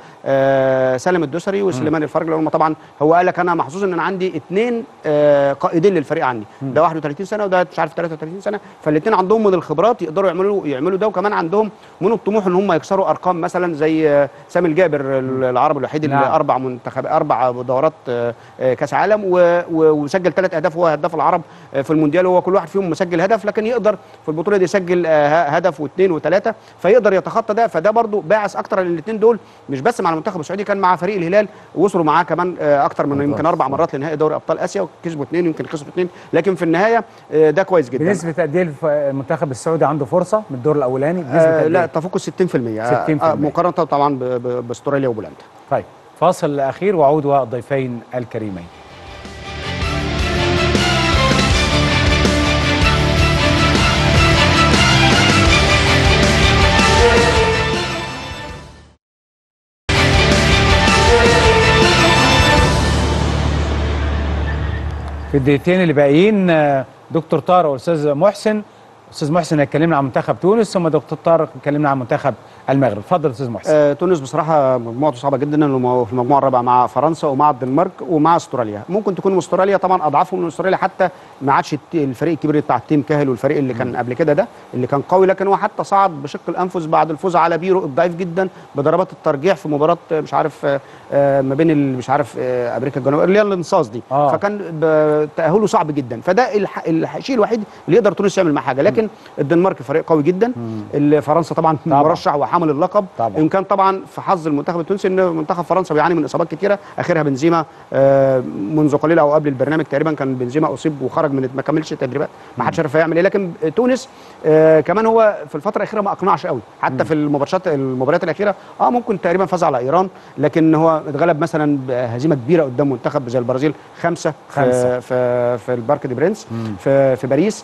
آه سالم الدوسري وسليمان الفرج لان هم طبعا هو قال لك انا محظوظ ان انا عندي اثنين آه قائدين للفريق عندي ده 31 سنه وده مش عارف 33 سنه فالاثنين عندهم من الخبرات يقدروا يعملوا يعملوا ده وكمان عندهم من الطموح ان هم يكسروا ارقام مثلا زي آه، سامي الجابر العربي الوحيد اللي نعم. اربع منتخب اربع دورات آه، آه، كاس عالم و- و- وسجل ثلاث اهداف هو هداف العرب آه، في المونديال هو كل واحد فيهم مسجل هدف لكن يقدر في البطوله دي يسجل آه، ه- هدف واثنين وثلاثه فيقدر يتخطى ده فده برضو باعث اكتر ان الاثنين دول مش بس مع المنتخب السعودي كان مع فريق الهلال وصلوا معاه كمان آه، اكتر من يمكن اربع مرات لنهائي دوري ابطال اسيا وكسبوا اثنين يمكن خسروا اثنين لكن في النهايه آه، ده كويس جدا بنسبه قد ايه الف- المنتخب السعودي عنده فرصه من الدور الاولاني بنسبه آه قد لا إيه؟ تفوق ال 60% آه، 60% آه، مقارنه طبعا ب- ب- باستراليا وبولندا طيب فاصل اخير وعود والضيفين الكريمين في الدقيقتين اللي باقيين آه، دكتور طارق والاستاذ محسن استاذ محسن هيكلمنا عن منتخب تونس ثم دكتور طارق يكلمنا عن منتخب المغرب اتفضل يا استاذ محسن آه، تونس بصراحه مجموعته صعبه جدا لانه في المجموعه الرابعه مع فرنسا ومع الدنمارك ومع استراليا ممكن تكون استراليا طبعا اضعفهم من استراليا حتى ما عادش الت- الفريق الكبير بتاع التيم كاهل والفريق اللي كان قبل كده ده اللي كان قوي لكن هو حتى صعد بشق الانفس بعد الفوز على بيرو الضعيف جدا بضربات الترجيح في مباراه آه، مش عارف آه، آه، ما بين ال- مش عارف آه، امريكا الجنوبيه اللي هي الانصاص دي آه. فكان ب- تاهله صعب جدا فده الح- الح- الشيء الوحيد اللي يقدر تونس يعمل معاه حاجه لكن الدنمارك فريق قوي جدا اللي فرنسا طبعا, طبعاً. مرشح وحمل حامل اللقب طبعا. ان كان طبعا في حظ المنتخب التونسي ان منتخب فرنسا بيعاني من اصابات كتيره اخرها بنزيما آه، منذ قليل او قبل البرنامج تقريبا كان بنزيما اصيب وخرج من ما كملش التدريبات ما حدش عارف هيعمل ايه لكن تونس آه، كمان هو في الفتره الاخيره ما اقنعش قوي حتى في المباريات المباريات الاخيره اه ممكن تقريبا فاز على ايران لكن هو اتغلب مثلا بهزيمه كبيره قدام منتخب زي البرازيل خمسه خمسة. في في, في البارك دي برنس في في باريس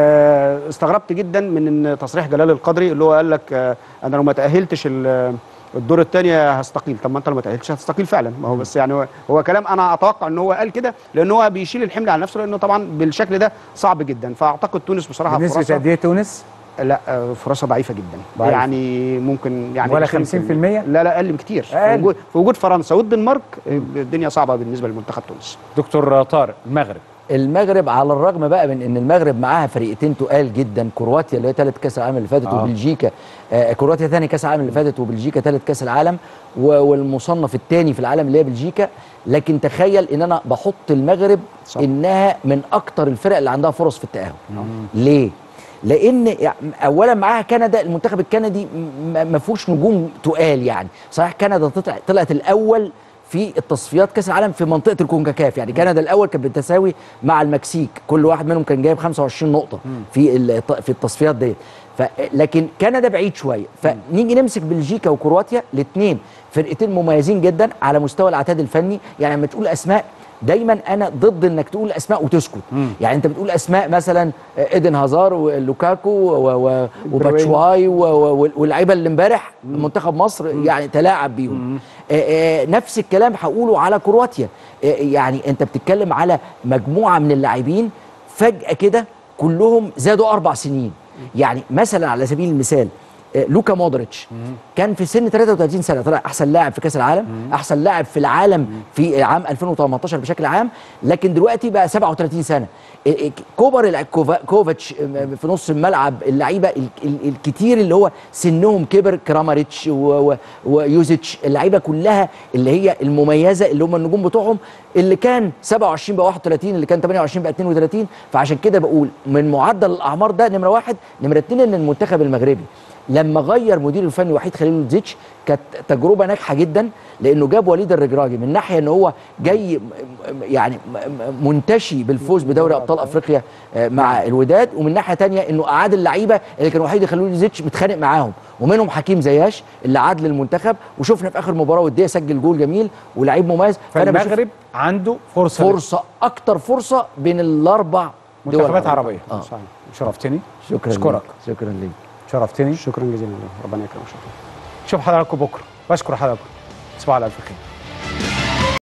آه، استغربت جدا من ان تصريح جلال القدري اللي هو قال لك آه، انا لو ما تاهلتش ال- الدور الثاني هستقيل طب ما انت لو ما تاهلتش هتستقيل فعلا ما هو بس يعني هو, هو كلام انا اتوقع ان هو قال كده لان هو بيشيل الحمل على نفسه لانه طبعا بالشكل ده صعب جدا فاعتقد تونس بصراحه بنسبه فرصها قد ايه تونس؟ لا آه، فرصها ضعيفه جدا ضعيفة. يعني ممكن يعني ولا 20%. 50%؟ لا لا اقل بكتير في أقل. وجود, في وجود فرنسا والدنمارك آه، الدنيا صعبه بالنسبه لمنتخب تونس دكتور طارق المغرب المغرب على الرغم بقى من ان المغرب معاها فريقين تقال جدا كرواتيا اللي هي ثالث كاس العالم اللي فاتت آه. وبلجيكا آه كرواتيا ثاني كاس العالم اللي فاتت وبلجيكا ثالث كاس العالم و- والمصنف الثاني في العالم اللي هي بلجيكا لكن تخيل ان انا بحط المغرب صح. انها من اكتر الفرق اللي عندها فرص في التاهل ليه لان يعني اولا معاها كندا المنتخب الكندي م- ما فيهوش نجوم تقال يعني صحيح كندا طلع- طلعت الاول في التصفيات كاس العالم في منطقه الكونكاكاف يعني كندا الاول كانت بالتساوي مع المكسيك كل واحد منهم كان جايب 25 نقطه في الت- في التصفيات ديت ف لكن كندا بعيد شويه فنيجي نمسك بلجيكا وكرواتيا الاثنين فرقتين مميزين جدا على مستوى العتاد الفني يعني لما تقول اسماء دايما انا ضد انك تقول اسماء وتسكت يعني انت بتقول اسماء مثلا ايدن هازار ولوكاكو و- و- وباتشواي و- و- واللعيبه اللي امبارح منتخب مصر يعني تلاعب بيهم آه، آه، نفس الكلام هقوله على كرواتيا آه، يعني انت بتتكلم على مجموعه من اللاعبين فجاه كده كلهم زادوا اربع سنين يعني مثلا على سبيل المثال آه، لوكا مودريتش كان في سن 33 سنه طلع احسن لاعب في كاس العالم احسن لاعب في العالم في عام 2018 بشكل عام لكن دلوقتي بقى 37 سنه آه، آه، كوبر الع- كوفا- كوفاتش آه، في نص الملعب اللعيبه ال- ال- الكتير اللي هو سنهم كبر كراماريتش و- و- ويوزيتش اللعيبه كلها اللي هي المميزه اللي هم النجوم بتوعهم اللي كان 27 بقى 31 اللي كان 28 بقى 32 فعشان كده بقول من معدل الاعمار ده نمره واحد نمره اتنين ان المنتخب المغربي لما غير مدير الفني وحيد خليل زيتش كانت تجربه ناجحه جدا لانه جاب وليد الرجراجي من ناحيه ان هو جاي م- م- يعني م- م- منتشي بالفوز بدوري ابطال افريقيا آه، مع الوداد ومن ناحيه تانية انه اعاد اللعيبه اللي كان وحيد خليل زيتش متخانق معاهم ومنهم حكيم زياش اللي عاد للمنتخب وشفنا في اخر مباراه وديه سجل جول جميل ولعيب مميز فأنا بشوف فالمغرب عنده فرصه فرصه اكتر فرصه بين الاربع دول منتخبات عربيه آه. صحيح شرفتني شكرا اشكرك ليك. شكرا ليك شرفتني شكرا جزيلا ربنا يكرمك شكرا شوف حضراتكم بكره بشكر حضراتكم تصبحوا على الف خير